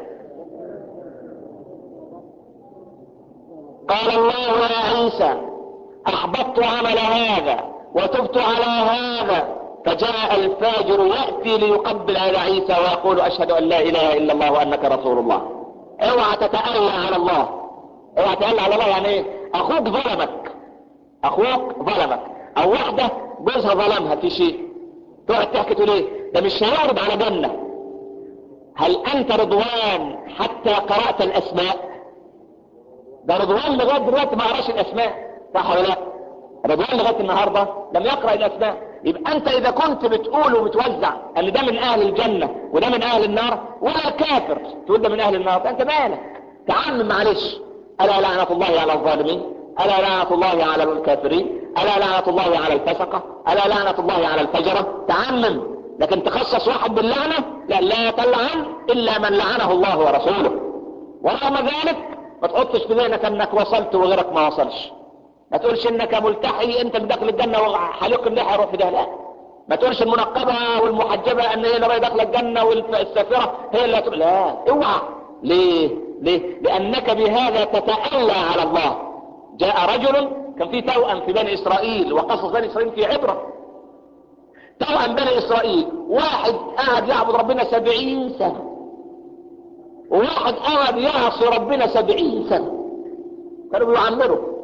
قال الله يا عيسى أحبطت عمل هذا وتبت على هذا فجاء الفاجر يأتي ليقبل على عيسى ويقول أشهد أن لا إله إلا الله وأنك رسول الله اوعى تتألى على الله اوعى تتألى على الله يعني ايه اخوك ظلمك اخوك ظلمك او واحدة جوزها ظلمها في شيء تقعد تحكي تقول ايه ده مش هيعرض على جنة هل انت رضوان حتى قرأت الاسماء ده رضوان لغاية دلوقتي ما قراش الاسماء صح ولا لا رضوان لغاية النهاردة لم يقرأ الاسماء يبقى انت اذا كنت بتقول وبتوزع ان ده من اهل الجنة وده من اهل النار ولا كافر تقول ده من اهل النار انت مالك تعمم معلش الا لعنة الله على الظالمين الا لعنة الله على الكافرين الا لعنة الله على الفسقة الا لعنة الله على الفجرة تعمم لكن تخصص واحد باللعنة لا لا تلعن الا من لعنه الله ورسوله ورغم ذلك ما تحطش في ذهنك انك وصلت وغيرك ما وصلش ما تقولش انك ملتحي انت اللي داخل الجنه وحليق اللحيه يروح في ده لا ما تقولش المنقبه والمحجبه ان هي اللي داخله الجنه والسافره هي اللي هتقول لا اوعى ليه ليه لانك بهذا تتألى على الله جاء رجل كان في توأم في بني اسرائيل وقصص بني اسرائيل في عبره توأم بني اسرائيل واحد قاعد يعبد ربنا سبعين سنه وواحد قاعد يعصي ربنا سبعين سنه كانوا بيعمروا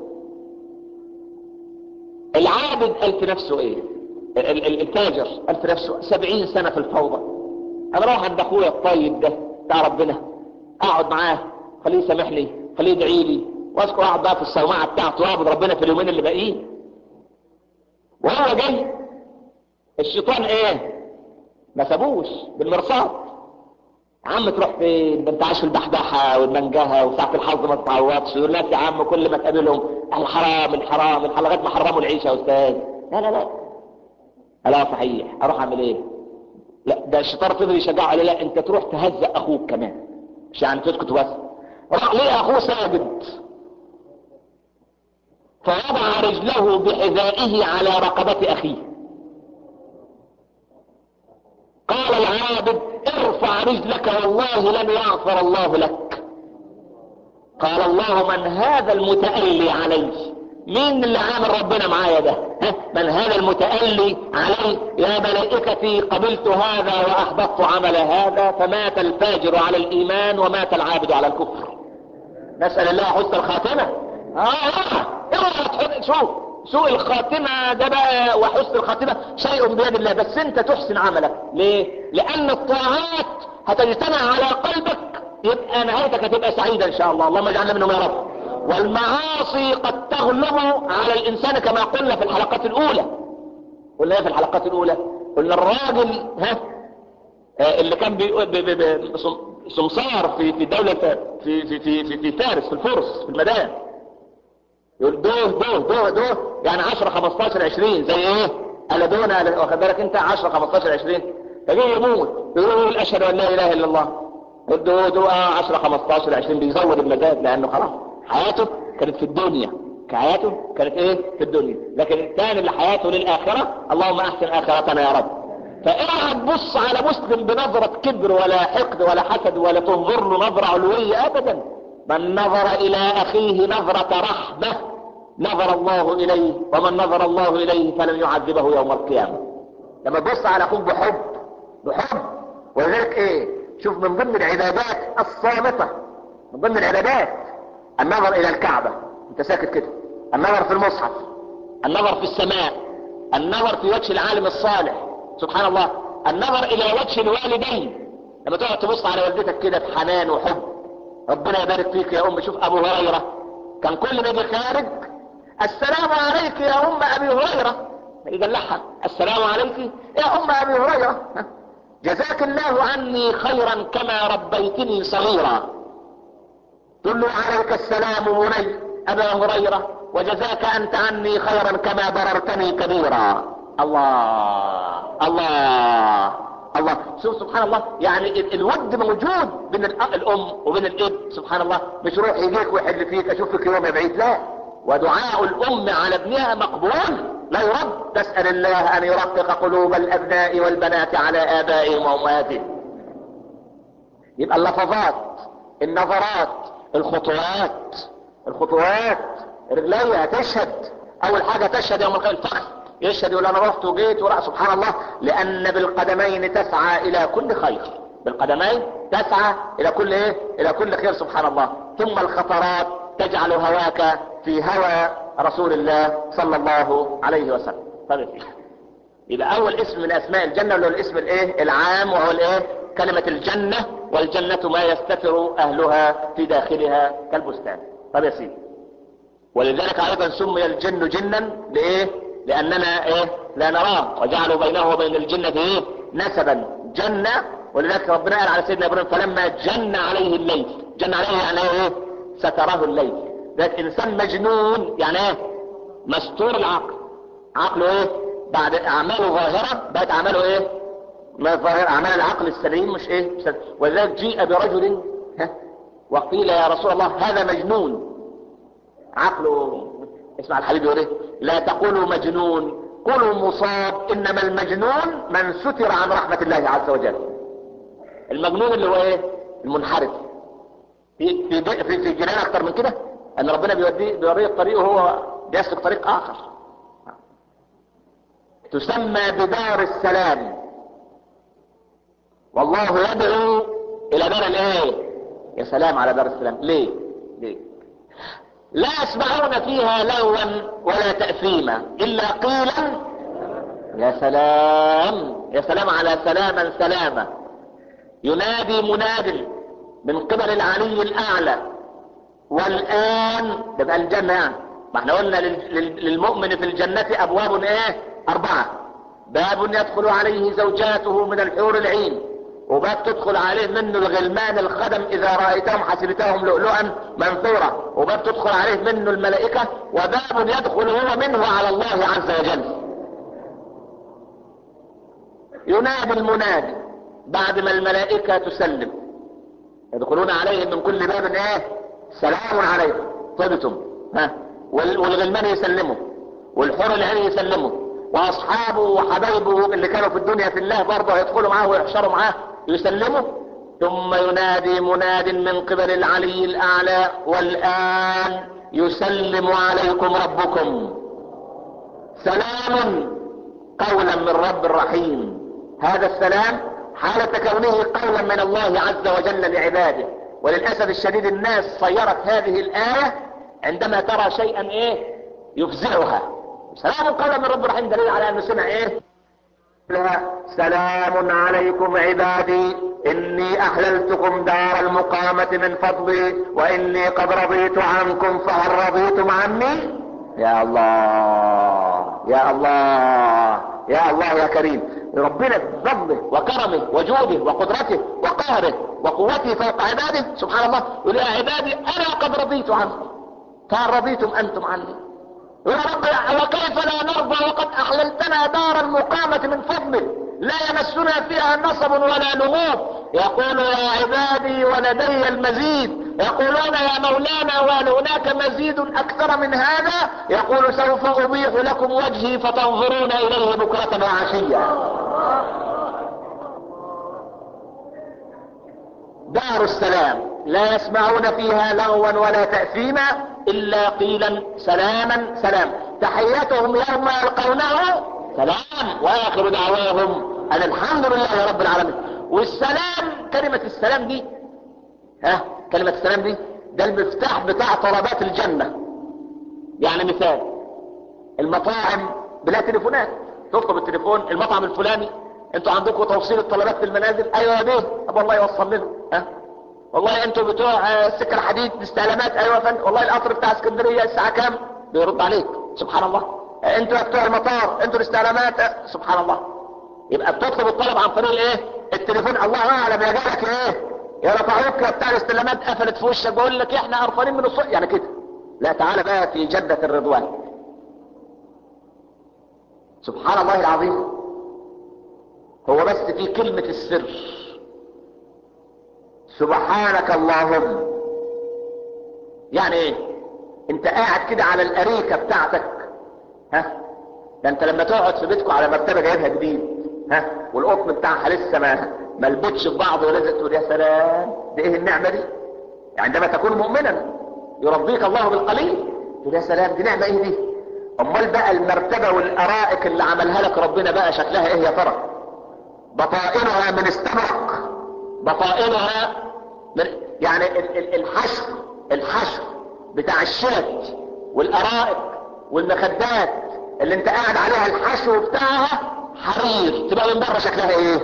العابد ألف نفسه ايه التاجر ألف نفسه سبعين سنة في الفوضى انا راح عند اخويا الطيب ده بتاع ربنا اقعد معاه خليه يسامحني خليه يدعي لي واذكر اقعد بقى في الصومعة بتاعته واعبد ربنا في اليومين اللي باقيين وهو جاي الشيطان ايه ما سابوش بالمرصاد عم تروح فين ده انت عايش في البحبحة والمنجهة وساعة الحظ ما تتعوضش والناس يا عم كل ما تقابلهم الحرام الحرام الحرام لغايه ما حرموا العيشة يا استاذ لا لا لا لا صحيح اروح اعمل ايه لا ده الشيطان فضل يشجعه عليه لا انت تروح تهزق اخوك كمان مش يعني تسكت بس راح ليه اخوه ساجد فوضع رجله بحذائه على رقبة اخيه قال العابد ارفع رجلك والله لن يغفر الله لك قال الله من هذا المتألي علي مين اللي عامل ربنا معايا ده ها؟ من هذا المتألي علي يا ملائكتي قبلت هذا واحبطت عمل هذا فمات الفاجر على الايمان ومات العابد على الكفر نسأل الله حسن الخاتمة اه اه اوعى شوف سوء الخاتمة ده بقى وحسن الخاتمة شيء بيد الله بس انت تحسن عملك ليه لان الطاعات هتجتمع على قلبك يبقى نهايتك هتبقى سعيدة ان شاء الله اللهم اجعلنا منهم يا رب والمعاصي قد تغلب على الانسان كما قلنا في الحلقات الاولى قلنا في الحلقات الاولى قلنا الراجل ها آه اللي كان بي بي بي سمسار في في دولة في في في في, في فارس في الفرس في المدائن يقول دوه دوه دوه دوه يعني 10 15 20 زي ايه انا دون واخد بالك انت 10 15 20 فجي يموت يقول اشهد ان لا اله الا الله يقول دوه دوه 10 15 20 بيزود المزاد لانه خلاص حياته كانت في الدنيا حياته كانت ايه في الدنيا لكن الثاني اللي حياته للاخره اللهم احسن اخرتنا يا رب فاوعى تبص على مسلم بنظرة كبر ولا حقد ولا حسد ولا تنظر له نظرة علوية ابدا من نظر الى اخيه نظرة رحمة نظر الله اليه ومن نظر الله اليه فلن يعذبه يوم القيامة لما تبص على اخوك بحب بحب ولذلك ايه شوف من ضمن العبادات الصامتة من ضمن العبادات النظر الى الكعبة انت ساكت كده النظر في المصحف النظر في السماء النظر في وجه العالم الصالح سبحان الله النظر الى وجه الوالدين لما تقعد تبص على والدتك كده بحنان وحب ربنا يبارك فيك يا ام شوف ابو هريرة كان كل ما يجي خارج السلام عليك يا ام ابي هريرة اذا لحن السلام عليك يا ام ابي هريرة جزاك الله عني خيرا كما ربيتني صغيرا تقول له عليك السلام بني ابا هريرة وجزاك انت عني خيرا كما بررتني كبيرا الله الله الله شوف سبحان الله يعني الود موجود بين الام وبين الاب سبحان الله مش روح يجيك ويحل فيك اشوفك يوم بعيد لا ودعاء الام على ابنها مقبول لا يرد تسأل الله ان يرقق قلوب الابناء والبنات على ابائهم وامهاتهم يبقى اللفظات النظرات الخطوات الخطوات رجليها تشهد اول حاجة تشهد يوم القيامة الفخذ يشهد يقول انا رحت وجيت ورأى سبحان الله لان بالقدمين تسعى الى كل خير بالقدمين تسعى الى كل ايه الى كل خير سبحان الله ثم الخطرات تجعل هواك في هوى رسول الله صلى الله عليه وسلم طيب يبقى اول اسم من اسماء الجنة اللي هو الاسم الايه العام وهو الايه كلمة الجنة والجنة ما يستتر اهلها في داخلها كالبستان طيب يا سيدي ولذلك ايضا سمي الجن جنا لايه لاننا ايه لا نراه وجعلوا بينه وبين الجنة ايه نسبا جنة ولذلك ربنا قال على سيدنا ابراهيم فلما جن عليه الليل جن عليه يعني ايه ستره الليل ذات انسان مجنون يعني ايه مستور العقل عقله ايه بعد اعماله ظاهرة بقت اعماله ايه ما ظاهر اعمال العقل السليم مش ايه ولذلك جيء برجل ها وقيل يا رسول الله هذا مجنون عقله اسمع الحبيب يقول ايه لا تقولوا مجنون قولوا مصاب انما المجنون من ستر عن رحمة الله عز وجل المجنون اللي هو ايه المنحرف في في في, في جنان اكتر من كده ان ربنا بيوديه بيوريه الطريق وهو بيسلك طريق اخر تسمى بدار السلام والله يدعو الى دار الايه يا سلام على دار السلام ليه ليه لا يسمعون فيها لغوا ولا تأثيما الا قيلا يا سلام يا سلام على سلاما سلاما ينادي مناد من قبل العلي الاعلى والان ده بقى الجنة يعني ما احنا قلنا للمؤمن في الجنة ابواب ايه اربعة باب يدخل عليه زوجاته من الحور العين وباب تدخل عليه منه الغلمان الخدم اذا رأيتهم حسبتهم لؤلؤا منثورا وباب تدخل عليه منه الملائكة وباب يدخل هو منه على الله عز وجل ينادي المنادي بعد ما الملائكة تسلم يدخلون عليهم من كل باب ايه سلام عليكم طبتم ها والغلمان يسلموا والحور العين يسلموا واصحابه وحبايبه اللي كانوا في الدنيا في الله برضه يدخلوا معاه ويحشروا معاه يسلموا ثم ينادي مناد من قبل العلي الاعلى والان يسلم عليكم ربكم سلام قولا من رب الرحيم هذا السلام حالة كونه قولا من الله عز وجل لعباده وللأسف الشديد الناس صيرت هذه الآية عندما ترى شيئا ايه يفزعها سلام قولا من رب الرحيم دليل على انه سمع ايه سلام عليكم عبادي اني احللتكم دار المقامة من فضلي واني قد رضيت عنكم فهل رضيتم عني يا الله يا الله يا الله يا كريم ربنا بفضله وكرمه وجوده وقدرته وقهره وقوته فوق عباده سبحان الله يقول يا عبادي انا قد رضيت عنكم فهل رضيتم انتم عني يا رب وكيف لا نرضى وقد احللتنا دار المقامة من فضلك لا يمسنا فيها نصب ولا لغوب يقول يا عبادي ولدي المزيد يقولون يا مولانا وهل هناك مزيد اكثر من هذا يقول سوف ابيح لكم وجهي فتنظرون اليه بكرة وعشية دار السلام لا يسمعون فيها لغوا ولا تأثيما الا قيلا سلاما سلام تحياتهم يوم يلقونه سلام واخر دعواهم ان الحمد لله رب العالمين والسلام كلمة السلام دي ها كلمة السلام دي ده المفتاح بتاع طلبات الجنة يعني مثال المطاعم بلا تليفونات تطلب التليفون المطعم الفلاني انتوا عندكم توصيل الطلبات في المنازل ايوه يا بيه ابو الله يوصل لنا ها والله انتوا بتوع السكه الحديد استعلامات ايوه فن والله القطر بتاع اسكندريه الساعه كام بيرد عليك سبحان الله انتوا بتوع المطار انتوا الاستعلامات سبحان الله يبقى بتطلب الطلب عن طريق الايه التليفون الله اعلم يا جالك ايه يا رفعوك يا بتاع الاستعلامات قفلت في وشك بقول لك احنا قرفانين من الصوت يعني كده لا تعالى بقى في جدة الرضوان سبحان الله العظيم هو بس في كلمة السر سبحانك اللهم يعني ايه انت قاعد كده على الاريكة بتاعتك ها ده انت لما تقعد في بيتكم على مرتبة جايبها جديد ها والقطن بتاعها لسه ما ملبوتش في بعض ولازم تقول يا سلام دي ايه النعمة دي عندما تكون مؤمنا يرضيك الله بالقليل تقول يا سلام دي نعمة ايه دي امال بقى المرتبة والارائك اللي عملها لك ربنا بقى شكلها ايه يا ترى بطائنها من استبرق بطائنها من يعني الحشو الحشو بتاع الشات والارائك والمخدات اللي انت قاعد عليها الحشو بتاعها حرير تبقى من بره شكلها ايه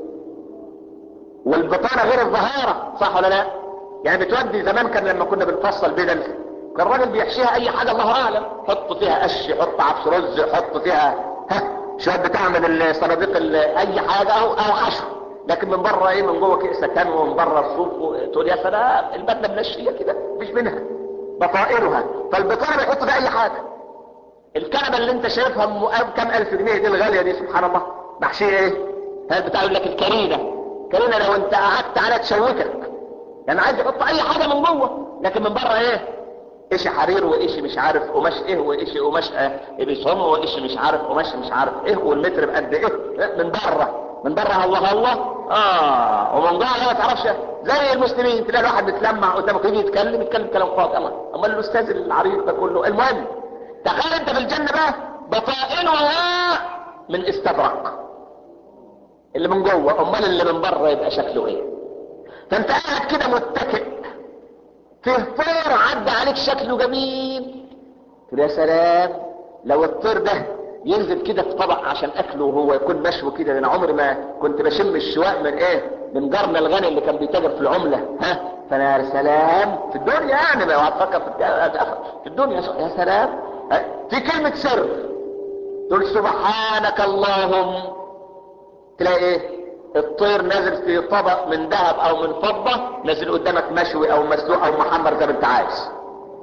والبطانة غير الظهارة صح ولا لا يعني بتودي زمان كان لما كنا بنفصل بدل كان الراجل بيحشيها اي حاجة الله اعلم حط فيها قش حط عبس رز حط فيها ها شوية بتاع من الصناديق اي حاجة او او حشو لكن من بره ايه من جوه كيس كان ومن بره الصوف تقول يا سلام البدله منشيه كده مفيش منها بطائرها فالبطانه بيحط فيها اي حاجه الكنبه اللي انت شايفها كام الف جنيه دي الغاليه دي سبحان الله محشيه ايه هل بتاع يقول لك الكرينه كرينه لو انت قعدت عليها تشوكك يعني عايز يحط اي حاجة من جوه لكن من بره ايه ايش حرير وايش مش عارف قماش ايه وايش قماش ايه بيصم وايش مش عارف قماش مش عارف ايه والمتر بقد ايه من بره من بره الله الله اه ومن جوه ما تعرفش زي المسلمين تلاقي الواحد بيتلمع قدامك يجي يتكلم يتكلم كلام فاضي الله امال الاستاذ العريض ده كله المهم تخيل انت في الجنه بقى بطائنها من استبرق اللي من جوه امال اللي من بره يبقى شكله ايه فانت قاعد كده متكئ في طير عدى عليك شكله جميل تقول يا سلام لو الطير ده ينزل كده في طبق عشان اكله وهو يكون مشوي كده لان عمري ما كنت بشم الشواء من ايه من جارنا الغني اللي كان بيتاجر في العمله ها فانا يا سلام في الدنيا يعني ما هتفكر في في الدنيا يا سلام في كلمه سر تقول سبحانك اللهم تلاقي ايه الطير نازل في طبق من ذهب او من فضة نازل قدامك مشوي او مسلوق او محمر زي ما انت عايز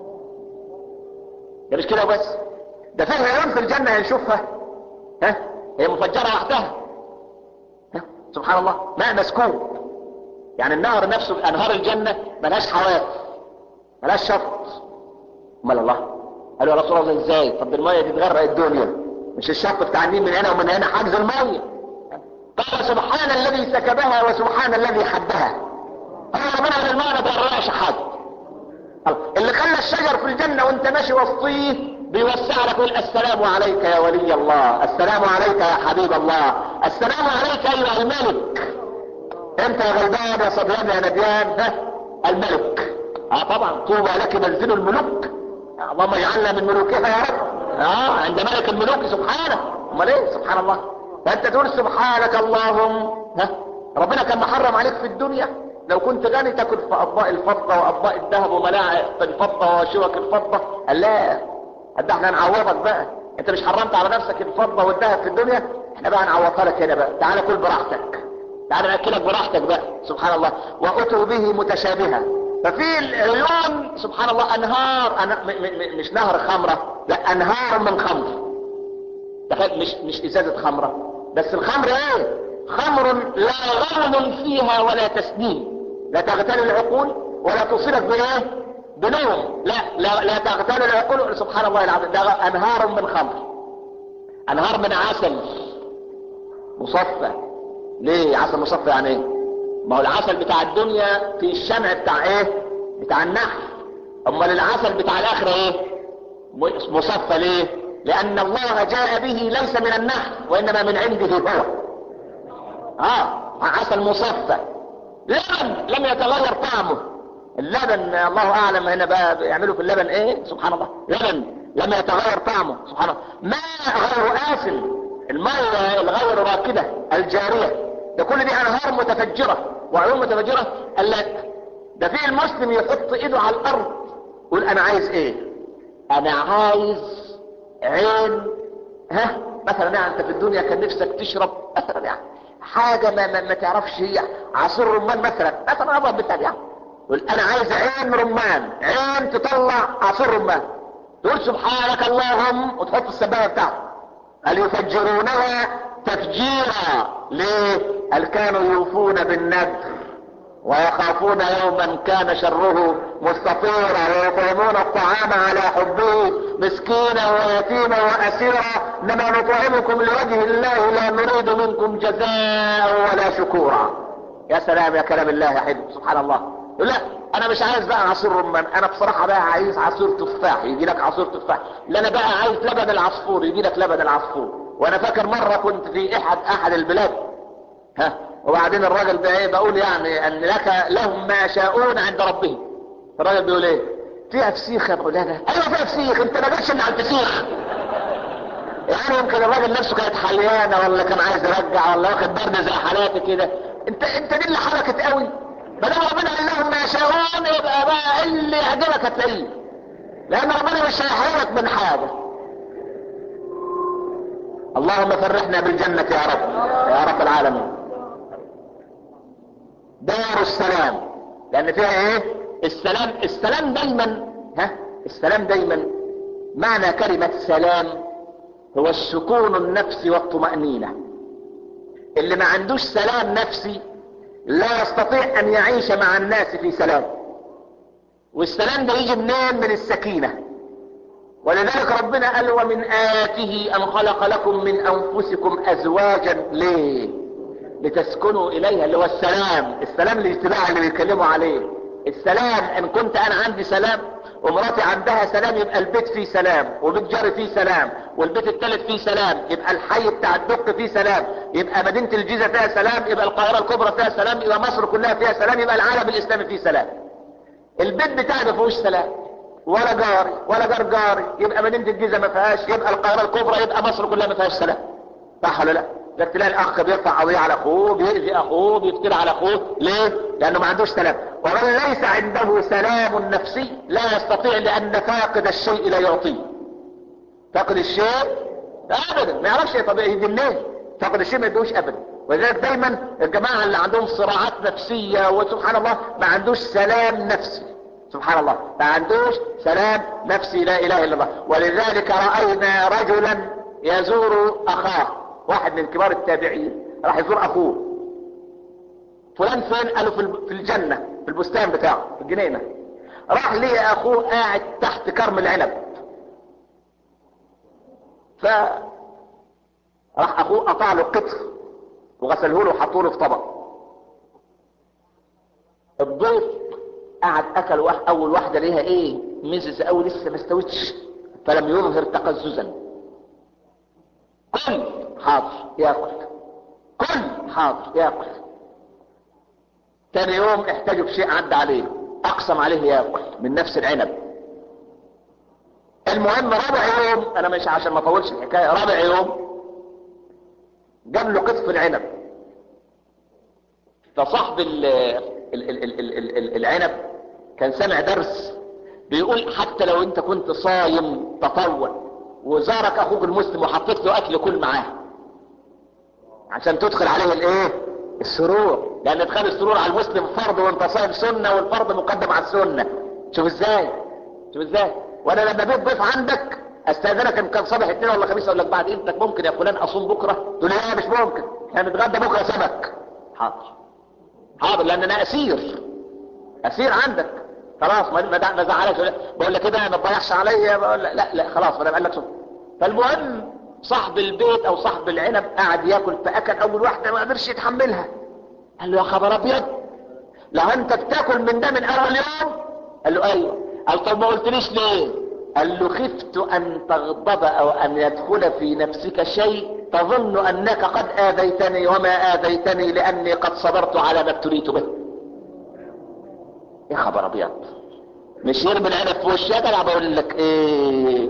ده مش كده وبس ده في عيون في الجنة هنشوفها ها هي مفجرة وحدها ها سبحان الله ماء مسكوب يعني النهر نفسه انهار الجنة ملهاش حواف ملهاش شط امال الله قالوا يا رسول الله ازاي طب المية دي تغرق الدنيا مش الشط بتاع النيل من هنا ومن هنا حجز المية قال سبحان الذي سكبها وسبحان الذي حدها هو ربنا من الماء ما تغرقش حد اللي خلى الشجر في الجنة وانت ماشي وسطيه بيوسع لك يقول السلام عليك يا ولي الله السلام عليك يا حبيب الله السلام عليك ايها الملك انت يا غلبان يا صبيان يا نبيان ها الملك اه طبعا طوبى لك منزل الملوك اللهم اجعلنا من ملوكها يا رب اه عند ملك الملوك سبحانه امال ايه سبحان الله فانت تقول سبحانك اللهم ها ربنا كان محرم عليك في الدنيا لو كنت غني تاكل في اطباق الفضه واطباق الذهب وملاعق الفضه وشوك الفضه قال لا قد احنا هنعوضك بقى انت مش حرمت على نفسك الفضه والذهب في الدنيا احنا بقى هنعوضها لك هنا بقى تعالى كل براحتك تعالى ناكلك براحتك بقى سبحان الله واتوا به متشابها ففي العيون سبحان الله انهار أنا م م مش نهر خمره لا انهار من خمر تخيل مش مش ازازه خمره بس الخمر ايه خمر لا غرض فيها ولا تسنيم لا تغتال العقول ولا تصيبك بايه بنوم لا لا لا تغتال العقول سبحان الله العظيم ده انهار من خمر انهار من عسل مصفى ليه عسل مصفى يعني ايه ما هو العسل بتاع الدنيا في الشمع بتاع ايه بتاع النحل امال العسل بتاع الاخره ايه مصفى ليه لان الله جاء به ليس من النحل وانما من عنده هو اه عسل مصفى لبن لم يتغير طعمه اللبن الله اعلم هنا بقى بيعملوا في اللبن ايه سبحان الله لبن لم يتغير طعمه سبحان الله ماء غير آسن الماء الغير راكدة الجارية ده كل دي انهار متفجرة وعيون متفجرة قال لك ده في المسلم يحط ايده على الارض يقول انا عايز ايه انا عايز عين ها مثلا يعني انت في الدنيا كان نفسك تشرب مثلا يعني حاجة ما, ما, ما تعرفش هي عصير رمان مثلا مثلا اضرب مثال يعني يقول انا عايز عين رمان عين تطلع عصير رمان تقول سبحانك اللهم وتحط السبابة بتاعته قال يفجرونها تفجيرا ليه قال كانوا يوفون بالنذر ويخافون يوما كان شره مستطيرا ويطعمون الطعام على حبه مسكينا ويتيما واسيرا انما نطعمكم لوجه الله لا نريد منكم جزاء ولا شكورا يا سلام يا كلام الله يا حلو سبحان الله لا انا مش عايز بقى عصير رمان انا بصراحه بقى عايز عصير تفاح يجي لك عصير تفاح لا انا بقى عايز لبن العصفور يجي لك لبن العصفور وانا فاكر مره كنت في احد احد البلاد ها وبعدين الراجل ده ايه بقول يعني ان لك لهم ما يشاءون عند ربهم الراجل بيقول ايه فيها فسيخ يا مولانا ايوه فيها فسيخ انت ما جاتش من على الفسيخ يعني يمكن الراجل نفسه كانت حليانه ولا كان عايز يرجع ولا واخد برد زي حالاتي كده انت انت دي اللي حركت قوي ما دام ربنا قال لهم ما يشاءون يبقى بقى اللي يعجبك هتلاقيه لان ربنا مش هيحرمك من حاجه اللهم فرحنا بالجنه يا رب يا رب العالمين دار السلام لان فيها ايه السلام السلام دايما ها السلام دايما معنى كلمة سلام هو السكون النفسي والطمأنينة اللي ما عندوش سلام نفسي لا يستطيع ان يعيش مع الناس في سلام والسلام ده يجي منين من السكينة ولذلك ربنا قال ومن آياته أن خلق لكم من أنفسكم أزواجا ليه لتسكنوا إليها اللي هو السلام السلام الاجتماعي اللي بيتكلموا عليه السلام إن كنت أنا عندي سلام ومراتي عندها سلام يبقى البيت فيه سلام وبيت جاري فيه سلام والبيت الثالث فيه سلام يبقى الحي بتاع الدق فيه سلام يبقى مدينة الجيزة فيها سلام يبقى القاهرة الكبرى فيها سلام يبقى مصر كلها فيها سلام يبقى العالم الإسلامي فيه سلام البيت بتاعي ما فيهوش سلام ولا جاري ولا جار جاري يبقى مدينة الجيزة ما فيهاش يبقى القاهرة الكبرى يبقى مصر كلها ما فيهاش سلام صح ولا لا ده تلاقي الاخ بيرفع قضيه على اخوه بيأذي اخوه بيفتري على اخوه ليه لانه ما عندوش سلام ومن ليس عنده سلام نفسي لا يستطيع لان فاقد الشيء لا يعطيه فاقد الشيء ابدا ما يعرفش طبيعي يجي منين فاقد الشيء ما يدوش ابدا ولذلك دايما الجماعه اللي عندهم صراعات نفسيه وسبحان الله ما عندوش سلام نفسي سبحان الله ما عندوش سلام نفسي لا اله الا الله ولذلك راينا رجلا يزور اخاه واحد من كبار التابعين راح يزور اخوه فلان فين قالوا في في الجنة في البستان بتاعه في الجنينة راح ليه اخوه قاعد تحت كرم العنب ف راح اخوه قطع له قطر وغسله له وحطه له في طبق الضيف قعد اكل واحد اول واحده ليها ايه مزز قوي لسه ما استوتش فلم يظهر تقززا كل حاضر ياكل كل حاضر ياكل تاني يوم احتاجوا بشيء عدى عليه اقسم عليه ياكل من نفس العنب المهم رابع يوم انا مش عشان ما اطولش الحكايه رابع يوم جاب له قطف العنب فصاحب ال ال ال ال ال ال ال العنب كان سامع درس بيقول حتى لو انت كنت صايم تطوع وزارك اخوك المسلم وحطيت له اكل كل معاه عشان تدخل عليه الايه السرور لان ادخال السرور على المسلم فرض وانت صايم سنه والفرض مقدم على السنه شوف ازاي شوف ازاي وانا لما بيت ضيف عندك استاذنك ان كان صباح اثنين ولا خميس اقول لك بعد اذنك ممكن يا فلان اصوم بكره تقول لي لا مش ممكن احنا نتغدى بكره سمك حاضر حاضر لان انا اسير اسير عندك خلاص ما ما زعلكش بقول لك كده ما تضيعش عليا بقول لا لا, لا خلاص ما انا بقول لك فالمهم صاحب البيت او صاحب العنب قعد ياكل فاكل اول واحده ما قدرش يتحملها قال له يا خبر ابيض لو انت بتاكل من ده من اول يوم قال له ايوه قال طب ما قلتليش ليه قال له خفت ان تغضب او ان يدخل في نفسك شيء تظن انك قد اذيتني وما اذيتني لاني قد صبرت على ما ابتليت به يا خبر ابيض مش يرمي العنب في وشك انا بقول لك ايه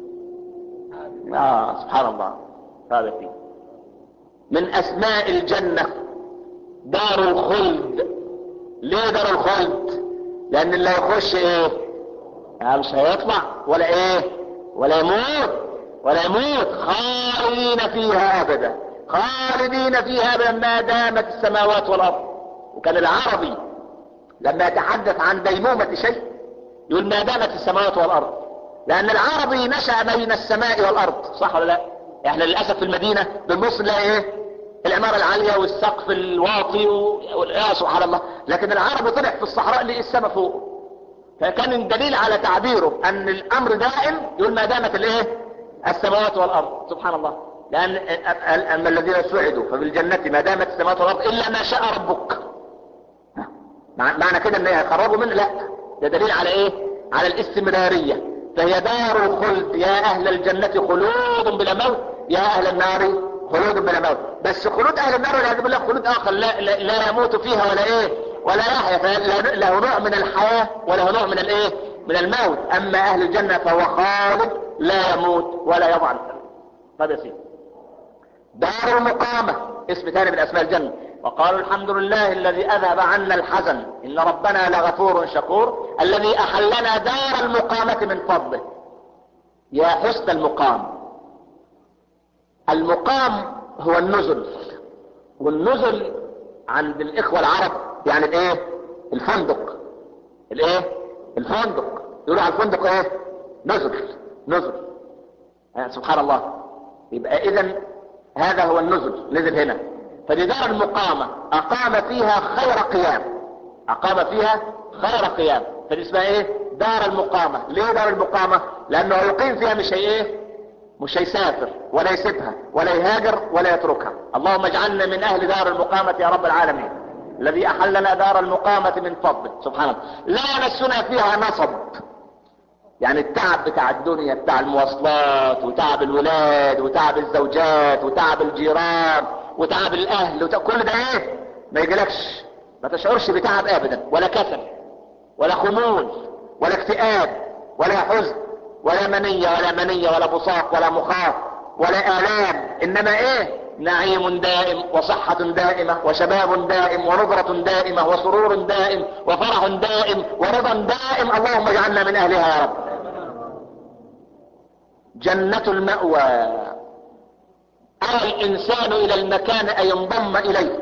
اه سبحان الله هذا فيه من اسماء الجنة دار الخلد ليه دار الخلد لان اللي هيخش ايه آه مش هيطلع ولا ايه ولا يموت ولا يموت خالدين فيها ابدا خالدين فيها ابدا ما دامت السماوات والارض وكان العربي لما يتحدث عن ديمومة شيء يقول ما دامت السماوات والارض لان العربي نشأ بين السماء والارض صح ولا لا احنا للاسف في المدينة بالنص نلاقي ايه العمارة العالية والسقف الواطي و... يا سبحان الله لكن العربي طلع في الصحراء لقي السماء فوق فكان الدليل على تعبيره ان الامر دائم يقول ما دامت الايه السماوات والارض سبحان الله لان اما الذين سعدوا فبالجنة ما دامت السماوات والارض الا ما شاء ربك معنى كده ان هيخرجوا منه لا ده دليل على ايه على الاستمرارية فهي دار الخلد يا اهل الجنة خلود بلا موت يا اهل النار خلود بلا موت بس خلود اهل النار والعياذ بالله خلود اخر لا, لا, لا يموت فيها ولا ايه ولا يحيا فله نوع من الحياة وله نوع من الايه من الموت اما اهل الجنة فهو خالد لا يموت ولا يضع طيب يا سيدي دار المقامة اسم ثاني من اسماء الجنة وقالوا الحمد لله الذي اذهب عنا الحزن ان ربنا لغفور شكور الذي احلنا دار المقامة من فضله يا حسن المقام المقام هو النزل والنزل عند الاخوة العرب يعني الايه الفندق الايه الفندق يقولوا على الفندق ايه نزل نزل يعني سبحان الله يبقى اذا هذا هو النزل نزل هنا فدي دار المقامة أقام فيها خير قيام أقام فيها خير قيام فدي اسمها إيه دار المقامة ليه دار المقامة لأنه يقيم فيها مش هي إيه مش هيسافر ولا يسيبها ولا يهاجر ولا يتركها اللهم اجعلنا من أهل دار المقامة يا رب العالمين الذي أحلنا دار المقامة من فضلك سبحانه لا يمسنا فيها نصب يعني التعب بتاع الدنيا بتاع المواصلات وتعب الولاد وتعب الزوجات وتعب الجيران وتعب الاهل وتعب كل ده ايه ما يجيلكش ما تشعرش بتعب ابدا ولا كسل ولا خمول ولا اكتئاب ولا حزن ولا منية ولا منية ولا بصاق ولا مخاط ولا آلام إنما إيه نعيم دائم وصحة دائمة وشباب دائم ونظرة دائمة وسرور دائم وفرح دائم ورضا دائم اللهم اجعلنا من أهلها يا رب جنة المأوى أوى الإنسان إلى المكان أن ينضم إليه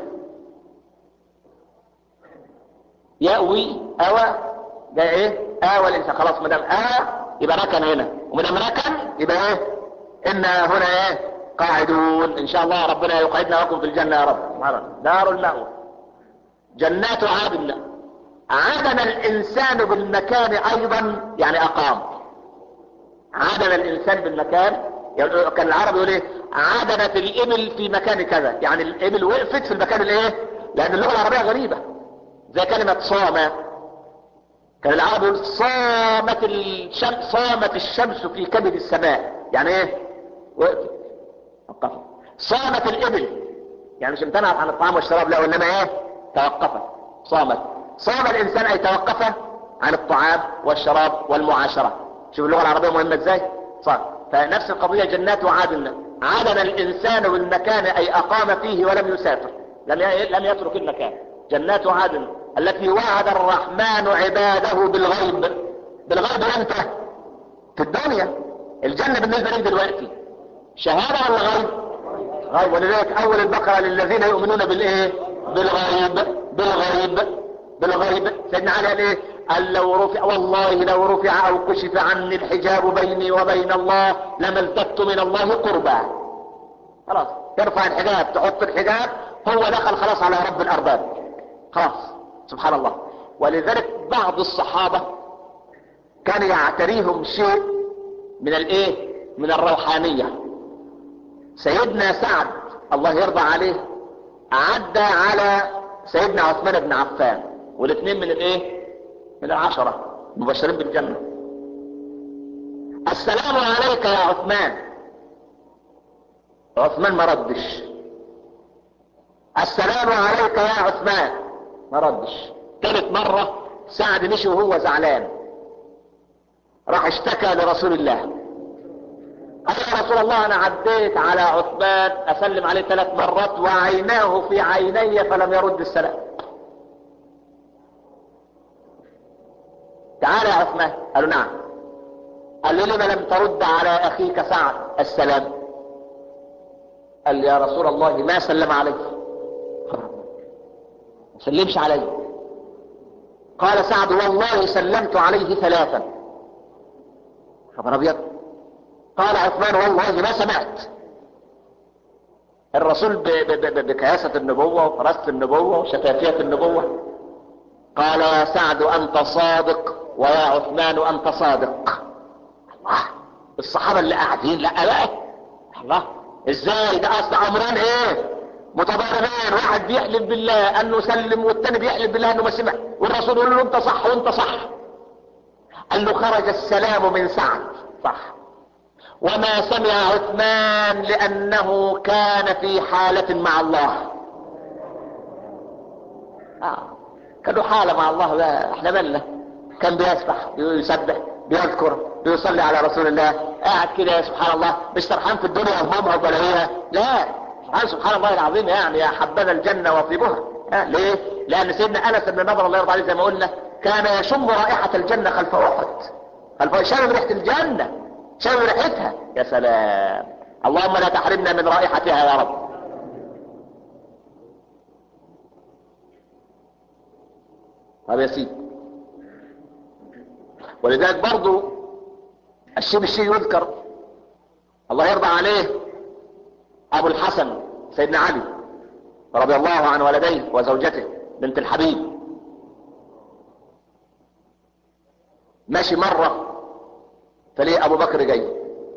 يأوي أوى ده إيه آوى الإنسان خلاص مدام آوى يبقى ركن هنا ومدام ركن يبقى إيه إنا هنا إيه قاعدون إن شاء الله ربنا يقعدنا لكم في الجنة يا رب دار المأوى جنات عدن عدن الإنسان بالمكان أيضا يعني أقام عدن الإنسان بالمكان يعني كان العرب يقول ايه عدنت الإبل في مكان كذا يعني الإبل وقفت في المكان الايه لأن اللغة العربية غريبة زي كلمة صامة كان العرب يقول صامت الشمس صامت الشمس في كبد السماء يعني ايه وقفت وقفت صامت الإبل يعني مش امتنعت عن الطعام والشراب لا وإنما ايه توقفت صامت صام الإنسان أي توقف عن الطعام والشراب والمعاشرة شوف اللغة العربية مهمة ازاي صام فنفس القضية جنات وعدن عدن الإنسان بالمكان أي أقام فيه ولم يسافر لم لم يترك المكان جنات عدن التي وعد الرحمن عباده بالغيب بالغيب امتى في الدنيا الجنة بالنسبة لك دلوقتي شهادة ولا غيب غيب ولذلك أول البقرة للذين يؤمنون بالإيه بالغيب بالغيب بالغيب سيدنا علي قال ايه قال لو رفع والله لو رفع او كشف عني الحجاب بيني وبين الله لما التفت من الله قربا خلاص ترفع الحجاب تحط الحجاب هو دخل خلاص على رب الارباب خلاص سبحان الله ولذلك بعض الصحابة كان يعتريهم شيء من الايه من الروحانية سيدنا سعد الله يرضى عليه عدى على سيدنا عثمان بن عفان والاثنين من الايه من العشرة مبشرين بالجنة السلام عليك يا عثمان عثمان ما ردش السلام عليك يا عثمان ما ردش ثالث مرة سعد مشي وهو زعلان راح اشتكى لرسول الله قال يا رسول الله انا عديت على عثمان اسلم عليه ثلاث مرات وعيناه في عيني فلم يرد السلام تعال يا عثمان قالوا نعم قال له لما لم ترد على اخيك سعد السلام قال لي يا رسول الله ما سلم علي ما سلمش علي قال سعد والله سلمت عليه ثلاثا خبر ابيض قال عثمان والله ما سمعت الرسول بكياسة النبوة وفراسة النبوة وشفافية النبوة قال يا سعد أنت صادق ويا عثمان أنت صادق الله الصحابة اللي قاعدين لا لا الله ازاي ده اصل امرين ايه متضاربين واحد بيحلف بالله انه سلم والتاني بيحلف بالله انه ما سمع والرسول يقول له انت صح وانت صح قال له خرج السلام من سعد صح وما سمع عثمان لانه كان في حالة مع الله آه. كان له حالة مع الله بقى احنا مالنا كان بيسبح يسبح بيذكر بيصلي على رسول الله قاعد كده سبحان الله مش فرحان في الدنيا همومها وبلاويها لا سبحان سبحان الله العظيم يعني يا حبذا الجنة وطيبها آه ليه؟ لأن سيدنا أنس بن نضر الله يرضى عليه زي ما قلنا كان يشم رائحة الجنة خلف أحد خلف شم ريحة الجنة شم ريحتها يا سلام اللهم لا تحرمنا من رائحتها يا رب طب يا سيدي ولذلك برضو الشيء بالشيء يذكر الله يرضى عليه ابو الحسن سيدنا علي رضي الله عن ولديه وزوجته بنت الحبيب ماشي مرة فليه ابو بكر جاي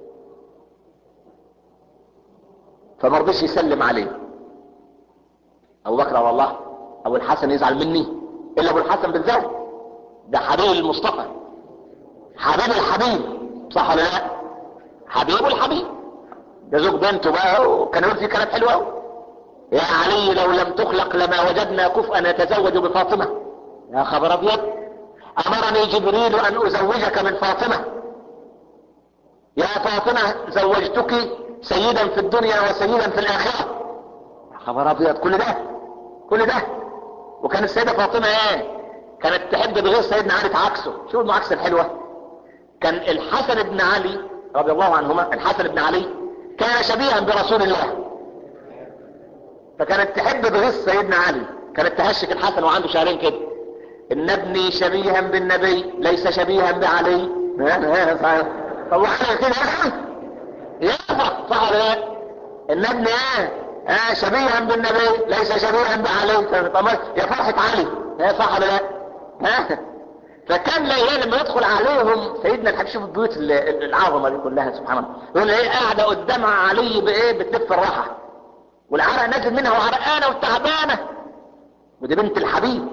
فمرضيش يسلم عليه ابو بكر والله ابو الحسن يزعل مني الا ابو الحسن بالذات ده حبيب المصطفى حبيب الحبيب صح ولا لا حبيب الحبيب ده زوج بنته بقى وكان يقول فيه كلام حلو قوي يا علي لو لم تخلق لما وجدنا كفءا نتزوج بفاطمه يا خبر ابيض امرني جبريل ان ازوجك من فاطمه يا فاطمه زوجتك سيدا في الدنيا وسيدا في الاخره يا خبر ابيض كل ده كل ده وكان السيده فاطمه ايه كانت تحب بغير سيدنا علي تعكسه شو المعاكسه الحلوه كان الحسن بن علي رضي الله عنهما الحسن بن علي كان شبيها برسول الله فكانت تحب بغيظ سيدنا علي كانت تهشك الحسن وعنده شهرين كده ان ابني شبيها بالنبي ليس شبيها بعلي طب واحنا كده ينفع صح ولا لا ان ابني ايه اه شبيها بالنبي ليس شبيها بعلي طب يا فرحة علي يا صح ولا لا ها فكان ليلى لما يدخل عليهم سيدنا الحبيب شوف البيوت العظمه دي كلها سبحان الله يقول ايه قاعده قدام علي بايه بتلف الراحه والعرق نازل منها وعرقانه وتعبانه ودي بنت الحبيب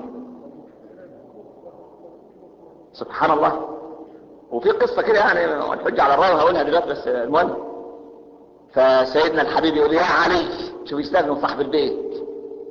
سبحان الله وفي قصه كده يعني الحجه على الراوي هقولها دلوقتي بس المهم فسيدنا الحبيب يقول يا علي شوف يستاذن صاحب البيت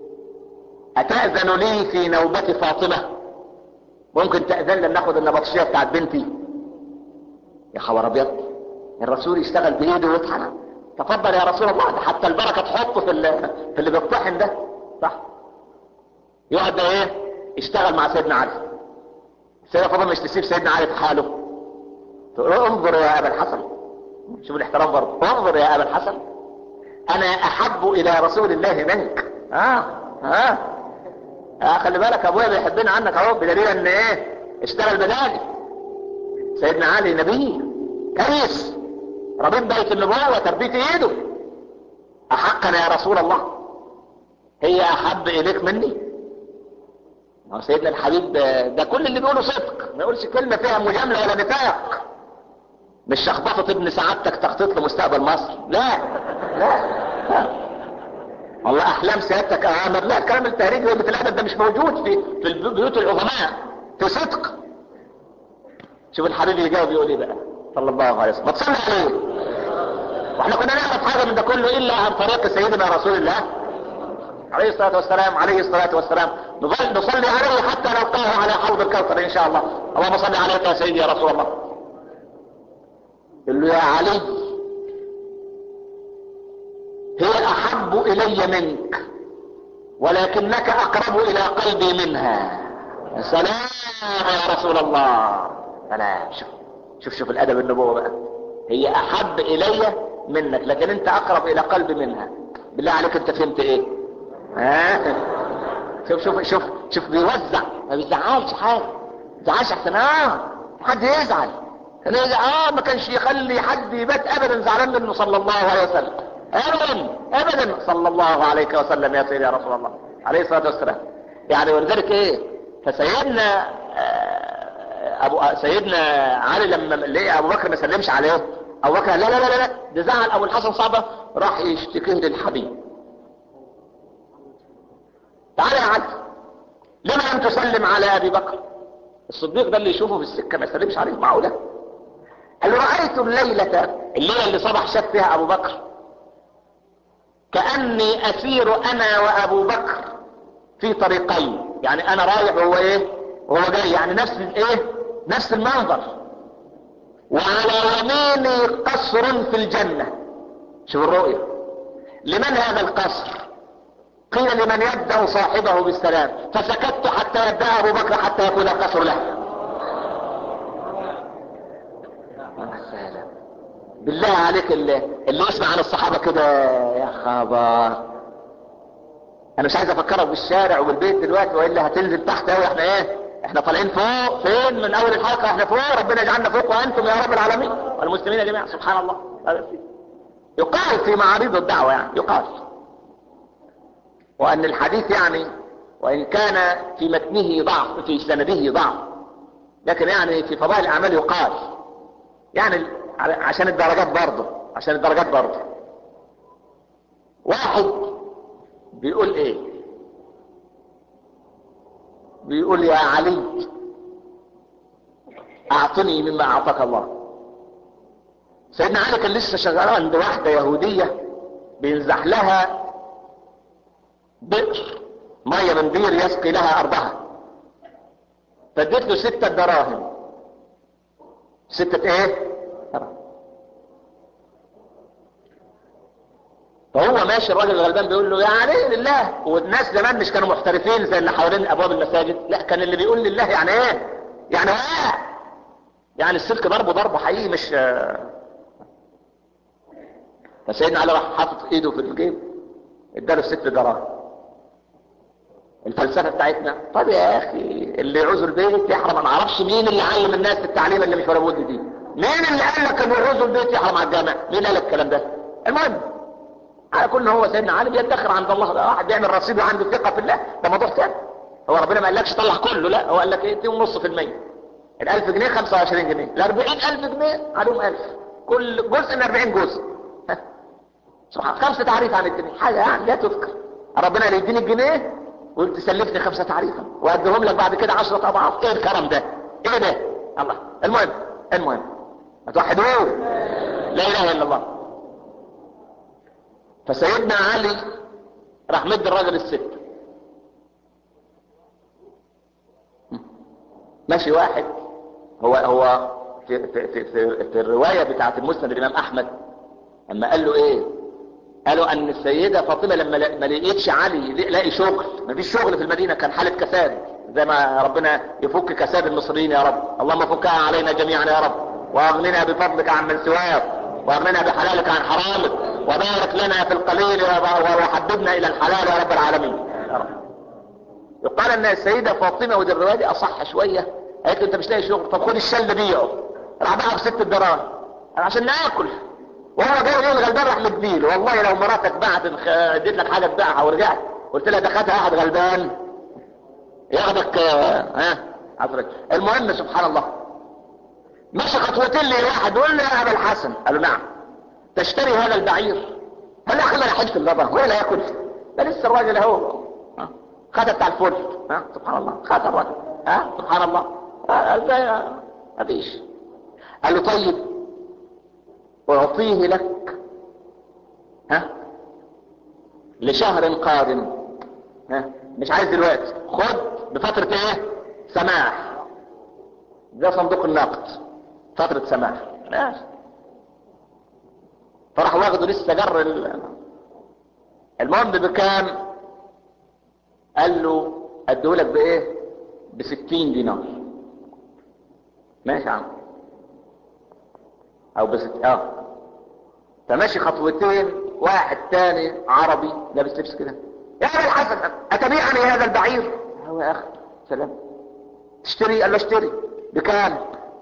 اتاذن لي في نوبه فاطمه ممكن تأذن لنا ناخد النبطشية بتاعت بنتي يا خبر ابيض الرسول يشتغل بايده ويطحن تفضل يا رسول الله ده حتى البركة تحطه في اللي, في اللي بيطحن ده صح يقعد ده ايه يشتغل مع سيدنا علي سيدنا فاطمه مش تسيب سيدنا علي في حاله تقول انظر يا ابا الحسن شوف الاحترام برضه انظر يا ابا الحسن انا احب الى رسول الله منك اه اه اه خلي بالك ابويا بيحبنا عنك اهو بدليل ان ايه اشتغل بدالي سيدنا علي نبي كريس ربيت بيت النبوة تربيت ايده احقا يا رسول الله هي احب اليك مني هو سيدنا الحبيب ده كل اللي بيقوله صدق ما يقولش كلمة فيها مجاملة ولا نفاق مش شخبطة ابن سعادتك تخطيط لمستقبل مصر لا لا, لا. والله احلام سيادتك اوامر لا الكلام التهريجي مثل الادب ده مش موجود في في البيوت العظماء في صدق شوف الحبيب يجاوب يقول ايه بقى صلى الله عليه وسلم ما تصلي عليه واحنا كنا نعرف حاجه من ده كله الا عن طريق سيدنا رسول الله عليه الصلاه والسلام عليه الصلاه والسلام نظل نصلي عليه حتى نلقاه على حوض الكوثر ان شاء الله اللهم صل عليك يا سيدي يا رسول الله قل له يا علي هي احب الي منك ولكنك اقرب الى قلبي منها يا سلام يا رسول الله سلام شوف شوف شوف الادب النبوه بقى هي احب الي منك لكن انت اقرب الى قلبي منها بالله عليك انت فهمت ايه ها شوف شوف شوف شوف بيوزع ما بيزعلش حاجه ما بيزعلش احسن اه حد يزعل كان يزعل اه ما كانش يخلي حد يبات ابدا زعلان منه صلى الله عليه وسلم ابدا ابدا صلى الله عليك وسلم يا سيدي يا رسول الله عليه الصلاه والسلام يعني ولذلك ايه فسيدنا ابو سيدنا علي لما لقى ابو بكر ما سلمش عليه ابو بكر لا لا لا لا ده زعل ابو الحسن صعبه راح يشتكيه للحبيب تعالى يا علي لما لم تسلم على ابي بكر الصديق ده اللي يشوفه في السكه ما يسلمش عليه معقوله قال له رايت الليله الليله اللي صبح شاف فيها ابو بكر كاني اسير انا وابو بكر في طريقين يعني انا رايح وهو ايه وهو جاي يعني نفس الايه نفس المنظر وعلى يميني قصر في الجنة شوف الرؤية لمن هذا القصر قيل لمن يبدأ صاحبه بالسلام فسكت حتى يبدأ ابو بكر حتى يكون القصر له بالله عليك اللي, اللي يسمع عن الصحابة كده يا خبر انا مش عايز افكرك بالشارع وبالبيت دلوقتي والا هتنزل تحت قوي احنا ايه احنا طالعين فوق فين من اول الحلقة احنا فوق ربنا يجعلنا فوق وانتم يا رب العالمين والمسلمين جميعا سبحان الله يقال في معارض الدعوة يعني يقال وأن الحديث يعني وإن كان في متنه ضعف في سنده ضعف لكن يعني في فضائل الأعمال يقال يعني عشان الدرجات برضه عشان الدرجات برضه واحد بيقول ايه بيقول يا علي اعطني مما اعطاك الله سيدنا علي كان لسه شغال عند واحدة يهودية بينزح لها بئر مية من بير يسقي لها ارضها فاديت له ستة دراهم ستة ايه دراهم فهو ماشي الراجل الغلبان بيقول له يا علي لله والناس زمان مش كانوا محترفين زي اللي حوالين ابواب المساجد لا كان اللي بيقول لله يعني ايه يعني ايه يعني السلك ضربه ضربه حقيقي مش فسيدنا علي راح حاطط ايده في الجيب اداله ست دراهم الفلسفه بتاعتنا طب يا اخي اللي يعوز البيت يحرم ما اعرفش مين اللي علم الناس التعليم اللي مش ولا بد دي مين اللي قال لك انه يعوز البيت يحرم على الجامع مين قال لك الكلام ده المهم على كل هو سيدنا علي بيدخر عند الله ده واحد بيعمل رصيد وعنده ثقه في الله ده موضوع ثاني هو ربنا ما قالكش طلع كله لا هو قال لك ايه ونص في المية ال 1000 جنيه 25 جنيه ال 40000 جنيه عليهم 1000 كل جزء من 40 جزء سبحان خمسة تعريف عن الجنيه حاجة يعني لا تذكر ربنا اللي يديني الجنيه وانت تسلفني خمسة تعريفا واديهم لك بعد كده 10 اضعاف ايه الكرم ده ايه ده الله المهم المهم هتوحدوه لا اله الا الله فسيدنا علي راح مد الراجل الست ماشي واحد هو هو في في في, في, في الروايه بتاعت المسند الامام احمد اما قال له ايه قالوا ان السيده فاطمه لما ما لقيتش علي لاقي شغل ما فيش شغل في المدينه كان حاله كساد زي ما ربنا يفك كساد المصريين يا رب اللهم فكها علينا جميعا يا رب واغننا بفضلك عن من سواك واغننا بحلالك عن حرامك وبارك لنا في القليل وحببنا الى الحلال يا رب العالمين يا رب. يقال ان السيده فاطمه ودي الروايه دي اصح شويه قالت له انت مش لاقي شغل طب خد الشل بيعه راح باعه بست دراهم عشان ناكل وهو جاي ليه الغلبان راح مديله والله لو مراتك بعت اديت لك حاجه تبيعها ورجعت قلت لها ده خدها واحد غلبان ياخدك ها عفرك المهم سبحان الله مشى خطوتين لواحد يقول له يا ابا الحسن قال له نعم تشتري هذا البعير هل اخذ ريحه اللبن ولا ياكل ده لسه الراجل اهو خدها بتاع الفل ها سبحان الله خدها الراجل ها سبحان الله ما فيش قال له طيب اعطيه لك ها لشهر قادم ها مش عايز دلوقتي خد بفترة ايه سماح ده صندوق النقد فترة سماح ماشي فراح واخده لسه جر المهم بكام قال له اديهولك بايه بستين دينار ماشي يا عم او بست اه فماشي خطوتين واحد تاني عربي لابس لبس كده يا ابا الحسن اتبيعني هذا البعير هو يا اخي سلام تشتري قال له اشتري بكام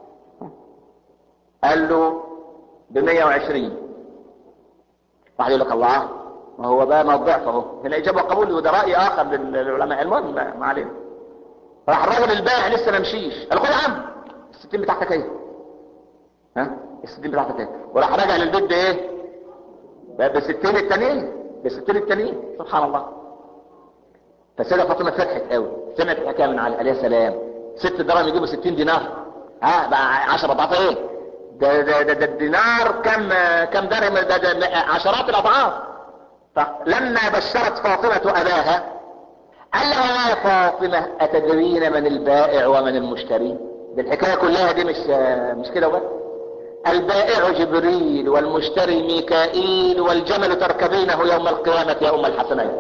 قال له ب 120 واحد يقول لك الله ما هو بقى ما الضعف اهو هنا اجابه وقبول وده راي اخر للعلماء المهم ما علينا راح الراجل البائع لسه ما مشيش قال خد يا عم الستين بتاعتك ايه ها الستين بتاعتك ايه وراح راجع للبيت بايه بستين التانيين بستين التانيين سبحان الله فالسيدة فاطمة فرحت قوي سمعت الحكاية من علي قال يا سلام ست دراهم يجيبوا 60 دينار ها بقى 10 اضعاف ايه ده ده ده, ده الدينار كم كم درهم ده, ده عشرات الاضعاف فلما بشرت فاطمة اباها قال لها يا فاطمة اتدرين من البائع ومن المشتري دي الحكاية كلها دي مش مش كده بس البائع جبريل والمشتري ميكائيل والجمل تركبينه يوم القيامة يا ام الحسنين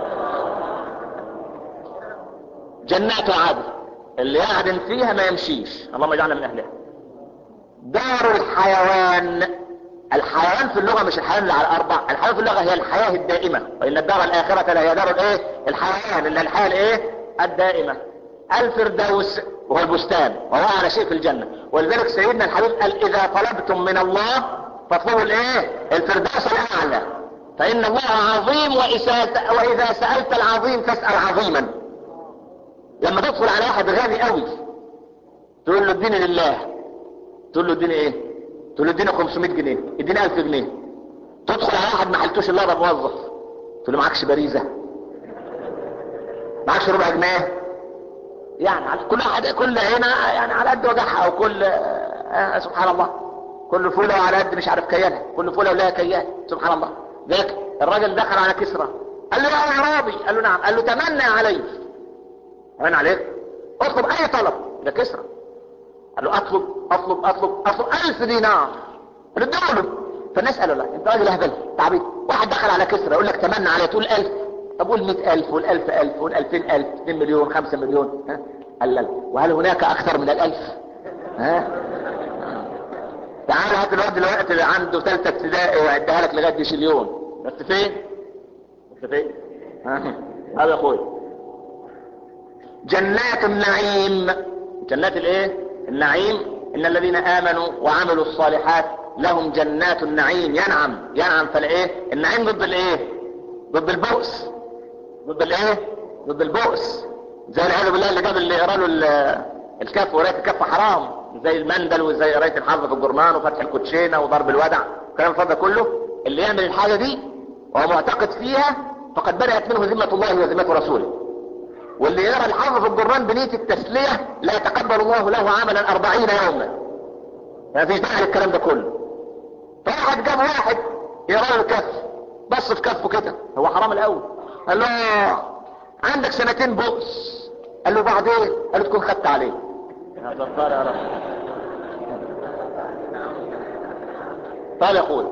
جنات عدن اللي يعدن فيها ما يمشيش اللهم اجعلنا من اهلها دار الحيوان الحيوان في اللغة مش الحيوان اللي على الاربع الحيوان في اللغة هي الحياة الدائمة وان الدار الاخرة لا هي دار الايه الحيوان اللي الحياة الايه الدائمة الفردوس وهو البستان وهو على شيء في الجنة ولذلك سيدنا الحبيب قال اذا طلبتم من الله فاطلبوا الايه الفردوس الاعلى فإن الله عظيم وإذا وإذا سألت العظيم فاسأل عظيما لما تدخل على واحد غني قوي تقول له اديني لله تقول له اديني ايه تقول له اديني 500 جنيه اديني 1000 جنيه تدخل على واحد ما حلتوش الا ده موظف تقول له معكش باريزه معكش ربع جنيه يعني على كل واحد كل هنا يعني على قد وجعها وكل آه سبحان الله كل فوله وعلى قد مش عارف كيانها كل فوله ولها كيان سبحان الله ذاك الراجل دخل على كسرى قال له يا اعرابي قال له نعم قال له تمنى علي تمنى عليك اطلب اي طلب ده كسرى قال له اطلب اطلب اطلب اطلب الف دينار قال له اديله فالناس قالوا لا انت راجل اهبل تعبيط واحد دخل على كسرى يقول لك تمنى عليه تقول الف طب قول 100000 قول 100000 قول 200000 2 مليون 5 مليون ها قال لا وهل هناك اكثر من الالف ها تعال هات الواد دلوقتي اللي عنده ثالثه ابتدائي وعدها لك لغايه شليون بس فين بس فين ها هذا يا اخويا جنات النعيم جنات الايه النعيم ان الذين امنوا وعملوا الصالحات لهم جنات النعيم ينعم ينعم فالايه النعيم ضد الايه ضد البؤس ضد الايه ضد البؤس زي العياذ بالله اللي جاب اللي يقرا له الكف وقرايه الكف حرام زي المندل وزي قرايه الحظ في الجرنان وفتح الكوتشينه وضرب الودع الكلام الفاضي كله اللي يعمل الحاجه دي وهو معتقد فيها فقد بدات منه ذمه الله وذمه رسوله واللي يرى الحظ في الجرنان بنيه التسليه لا يتقبل الله له عملا أربعين يوما ما فيش داعي للكلام ده كله فواحد جاب واحد يقرا له الكف بص في كفه كده هو حرام الاول قال له عندك سنتين بؤس قال له بعدين قال له تكون خدت عليه يا جبار يا رب قال يقول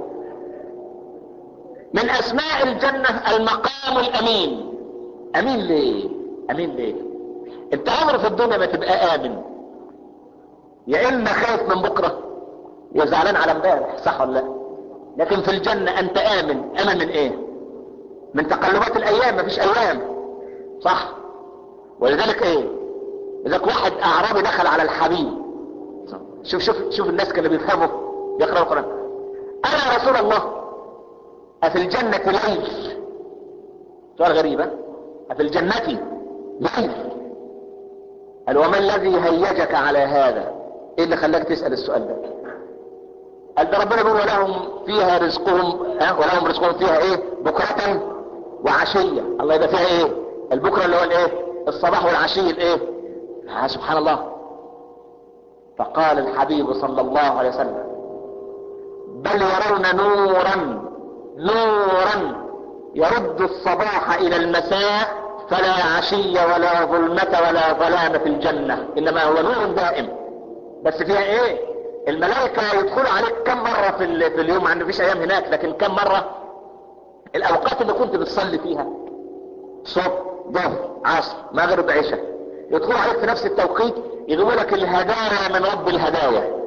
من اسماء الجنة المقام الامين امين ليه امين ليه انت عمر في الدنيا ما تبقى امن يا اما خايف من بكرة يا زعلان على امبارح صح ولا لا لكن في الجنة انت امن امن من ايه من تقلبات الايام مفيش ايام صح ولذلك ايه لذلك واحد اعرابي دخل على الحبيب شوف شوف شوف الناس كانوا بيفهموا يقرأوا القرآن انا يا رسول الله افي الجنة ليل سؤال غريب افي الجنة ليل قال وما الذي هيجك على هذا ايه اللي خلاك تسأل السؤال ده قال ده ربنا بيقول ولهم فيها رزقهم ها ولهم رزقهم فيها ايه بكرة وعشية الله يبقى فيها ايه البكرة اللي هو الايه الصباح والعشي الايه آه سبحان الله فقال الحبيب صلى الله عليه وسلم بل يرون نورا نورا يرد الصباح الى المساء فلا عشي ولا ظلمة ولا ظلام في الجنة انما هو نور دائم بس فيها ايه الملائكة يدخلوا عليك كم مرة في, في اليوم عنده فيش ايام هناك لكن كم مرة الاوقات اللي كنت بتصلي فيها صبح ظهر عصر مغرب عشاء يدخلوا عليك في نفس التوقيت يجيبوا لك الهدايا من رب الهدايا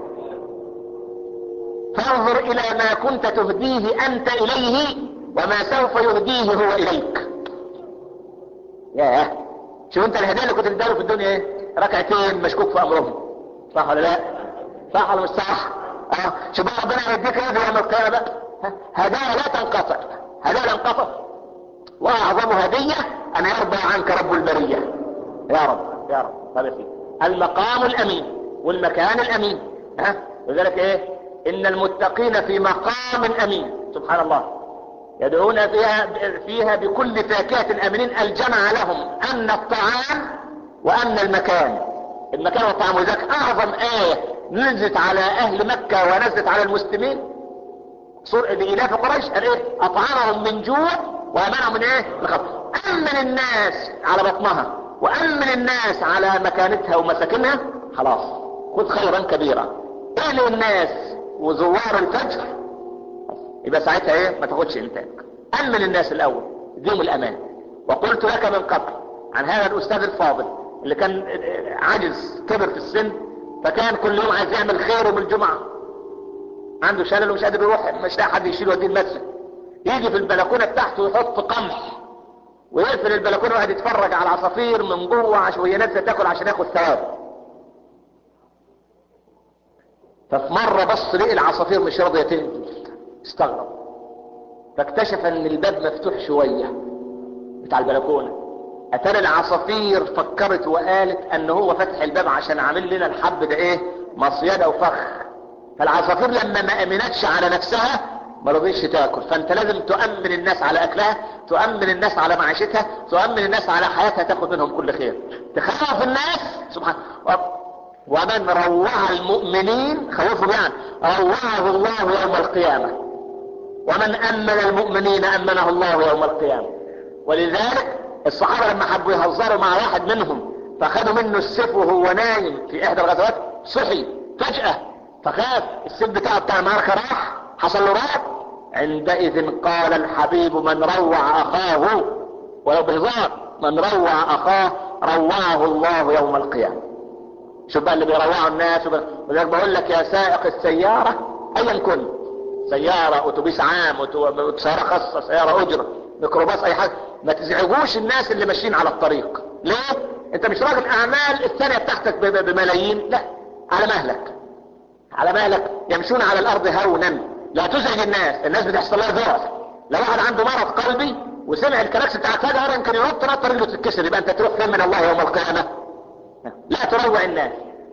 فانظر الى ما كنت تهديه انت اليه وما سوف يهديه هو اليك ياه شوف انت الهدايا اللي كنت تداله في الدنيا ايه ركعتين مشكوك في امرهم صح ولا لا صح ولا مش صح اه شوف بقى ربنا يديك ايه يوم القيامه بقى هدايا لا تنقطع هدايا لا تنقطع واعظم هديه ان يرضى عنك رب البريه يا رب يا رب هذا فيه المقام الامين والمكان الامين ها لذلك ايه ان المتقين في مقام امين سبحان الله يدعون فيها فيها بكل فاكهة امنين الجمع لهم ان الطعام وان المكان المكان والطعام وذلك اعظم آية نزلت على اهل مكة ونزلت على المسلمين سورة بإلاف قريش قال ايه اطعمهم من جوع وامنهم من ايه من خوف امن الناس على بطنها وامن الناس على مكانتها ومساكنها خلاص خذ خيرا كبيرا اهل الناس وزوار الفجر يبقى ساعتها ايه ما تاخدش انتاج امن الناس الاول اديهم الامان وقلت لك من قبل عن هذا الاستاذ الفاضل اللي كان عجز كبر في السن فكان كل يوم عايز يعمل خير يوم الجمعه عنده شلل ومش قادر يروح مش لاقي حد يشيله يوديه المسجد يجي في البلكونه بتاعته يحط قمح ويقفل البلكونه وقاعد يتفرج على العصافير من جوه عشان وهي نازله تاكل عشان ياخد ثواب ففي مره بص لقي العصافير مش راضيه تنزل استغرب فاكتشف ان الباب مفتوح شوية بتاع البلكونة اتاري العصافير فكرت وقالت ان هو فتح الباب عشان عامل لنا الحب ده ايه مصيدة وفخ فالعصافير لما ما امنتش على نفسها ما رضيش تاكل فانت لازم تؤمن الناس على اكلها تؤمن الناس على معيشتها تؤمن الناس على حياتها تاخد منهم كل خير تخوف الناس سبحان ومن روع المؤمنين خوفهم يعني روعه الله يوم القيامة ومن امن المؤمنين امنه الله يوم القيامة ولذلك الصحابة لما حبوا يهزروا مع واحد منهم فخدوا منه السيف وهو نايم في احدى الغزوات صحي فجأة فخاف السيف بتاعه بتاع المعركة راح حصل له رعب عندئذ قال الحبيب من روع اخاه ولو بهزار من روع اخاه روعه الله يوم القيامة شوف بقى اللي بيروعوا الناس ولذلك بقول لك يا سائق السيارة ايا كنت سيارة اتوبيس عام سيارة خاصة سيارة اجرة ميكروباص اي حاجة ما تزعجوش الناس اللي ماشيين على الطريق ليه انت مش راجل اعمال الثانية بتاعتك بملايين لا على مهلك على مهلك يمشون على الارض هونا لا تزعج الناس الناس بتحصل لها ذرف لو واحد عنده مرض قلبي وسمع الكلاكس بتاع فجأة يمكن ينط نط رجله تتكسر يبقى انت تروح فين من الله يوم القيامة لا تروع الناس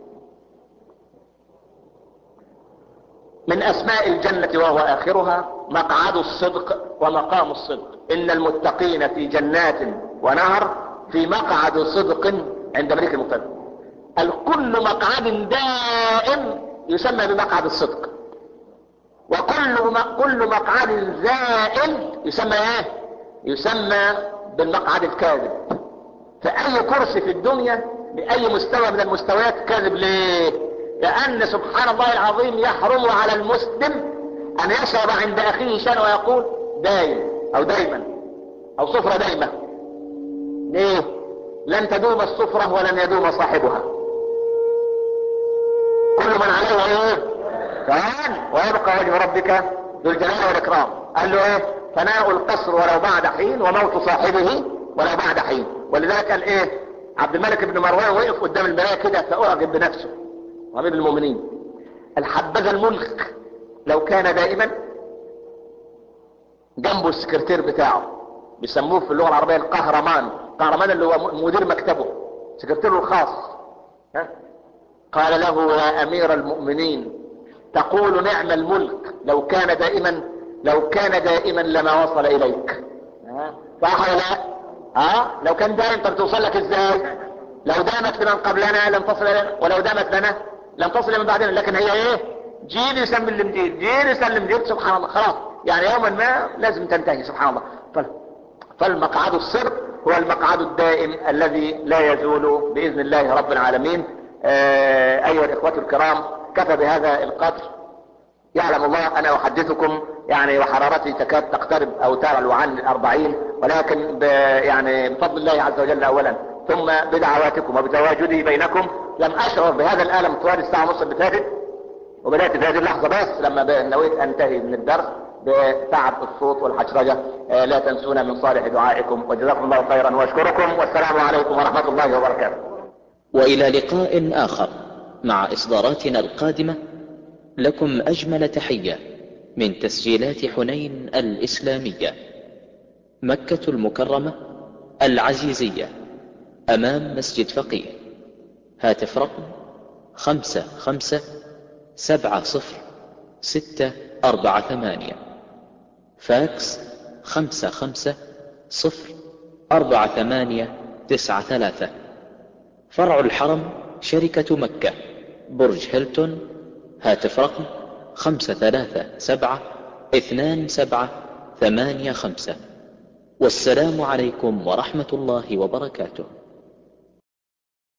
من اسماء الجنة وهو اخرها مقعد الصدق ومقام الصدق ان المتقين في جنات ونهر في مقعد صدق عند ملك المقتدر الكل مقعد دائم يسمى بمقعد الصدق وكل كل مقعد زائل يسمى ايه يسمى بالمقعد الكاذب فاي كرسي في الدنيا باي مستوى من المستويات كاذب ليه لان سبحان الله العظيم يحرم على المسلم ان يشرب عند اخيه شيئا ويقول دايم او دايما او صفرة دايمة ليه لن تدوم الصفرة ولن يدوم صاحبها كل من عليه ايه فان ويبقى وجه ربك ذو الجلال والاكرام قال له ايه فناء القصر ولو بعد حين وموت صاحبه ولو بعد حين ولذلك قال ايه عبد الملك بن مروان وقف قدام المرايه كده فاعجب بنفسه امير المؤمنين الحبذ الملك لو كان دائما جنبه السكرتير بتاعه بيسموه في اللغه العربيه القهرمان قهرمان اللي هو مدير مكتبه سكرتيره الخاص ها؟ قال له يا امير المؤمنين تقول نعم الملك لو كان دائما لو كان دائما لما وصل اليك صح ولا لا ها لو كان دائم طب توصل لك ازاي لو دامت لمن قبلنا لم تصل لنا ولو دامت لنا لم تصل لمن بعدنا لكن هي ايه جيل يسلم لمجيل جيل يسلم جيل سبحان الله خلاص يعني يوما ما لازم تنتهي سبحان الله فل فالمقعد الصر هو المقعد الدائم الذي لا يزول بإذن الله رب العالمين آه أيها الإخوة الكرام كفى بهذا القدر يعلم الله أنا أحدثكم يعني وحرارتي تكاد تقترب أو تعلو عن الأربعين ولكن ب يعني بفضل الله عز وجل أولا ثم بدعواتكم وبتواجدي بينكم لم أشعر بهذا الألم طوال الساعة ونص اللي فاتت وبدأت في هذه اللحظة بس لما نويت أنتهي من الدرس بتعب الصوت والحشرجة آه لا تنسونا من صالح دعائكم وجزاكم الله خيرا واشكركم والسلام عليكم ورحمة الله وبركاته وإلى لقاء آخر مع إصداراتنا القادمة لكم أجمل تحية من تسجيلات حنين الإسلامية مكة المكرمة العزيزية أمام مسجد فقيه هاتف رقم خمسة خمسة سبعة صفر ستة أربعة ثمانية فاكس خمسة خمسة صفر أربعة ثمانية تسعة ثلاثة فرع الحرم شركة مكة برج هيلتون هاتف رقم خمسة ثلاثة سبعة اثنان سبعة ثمانية خمسة والسلام عليكم ورحمة الله وبركاته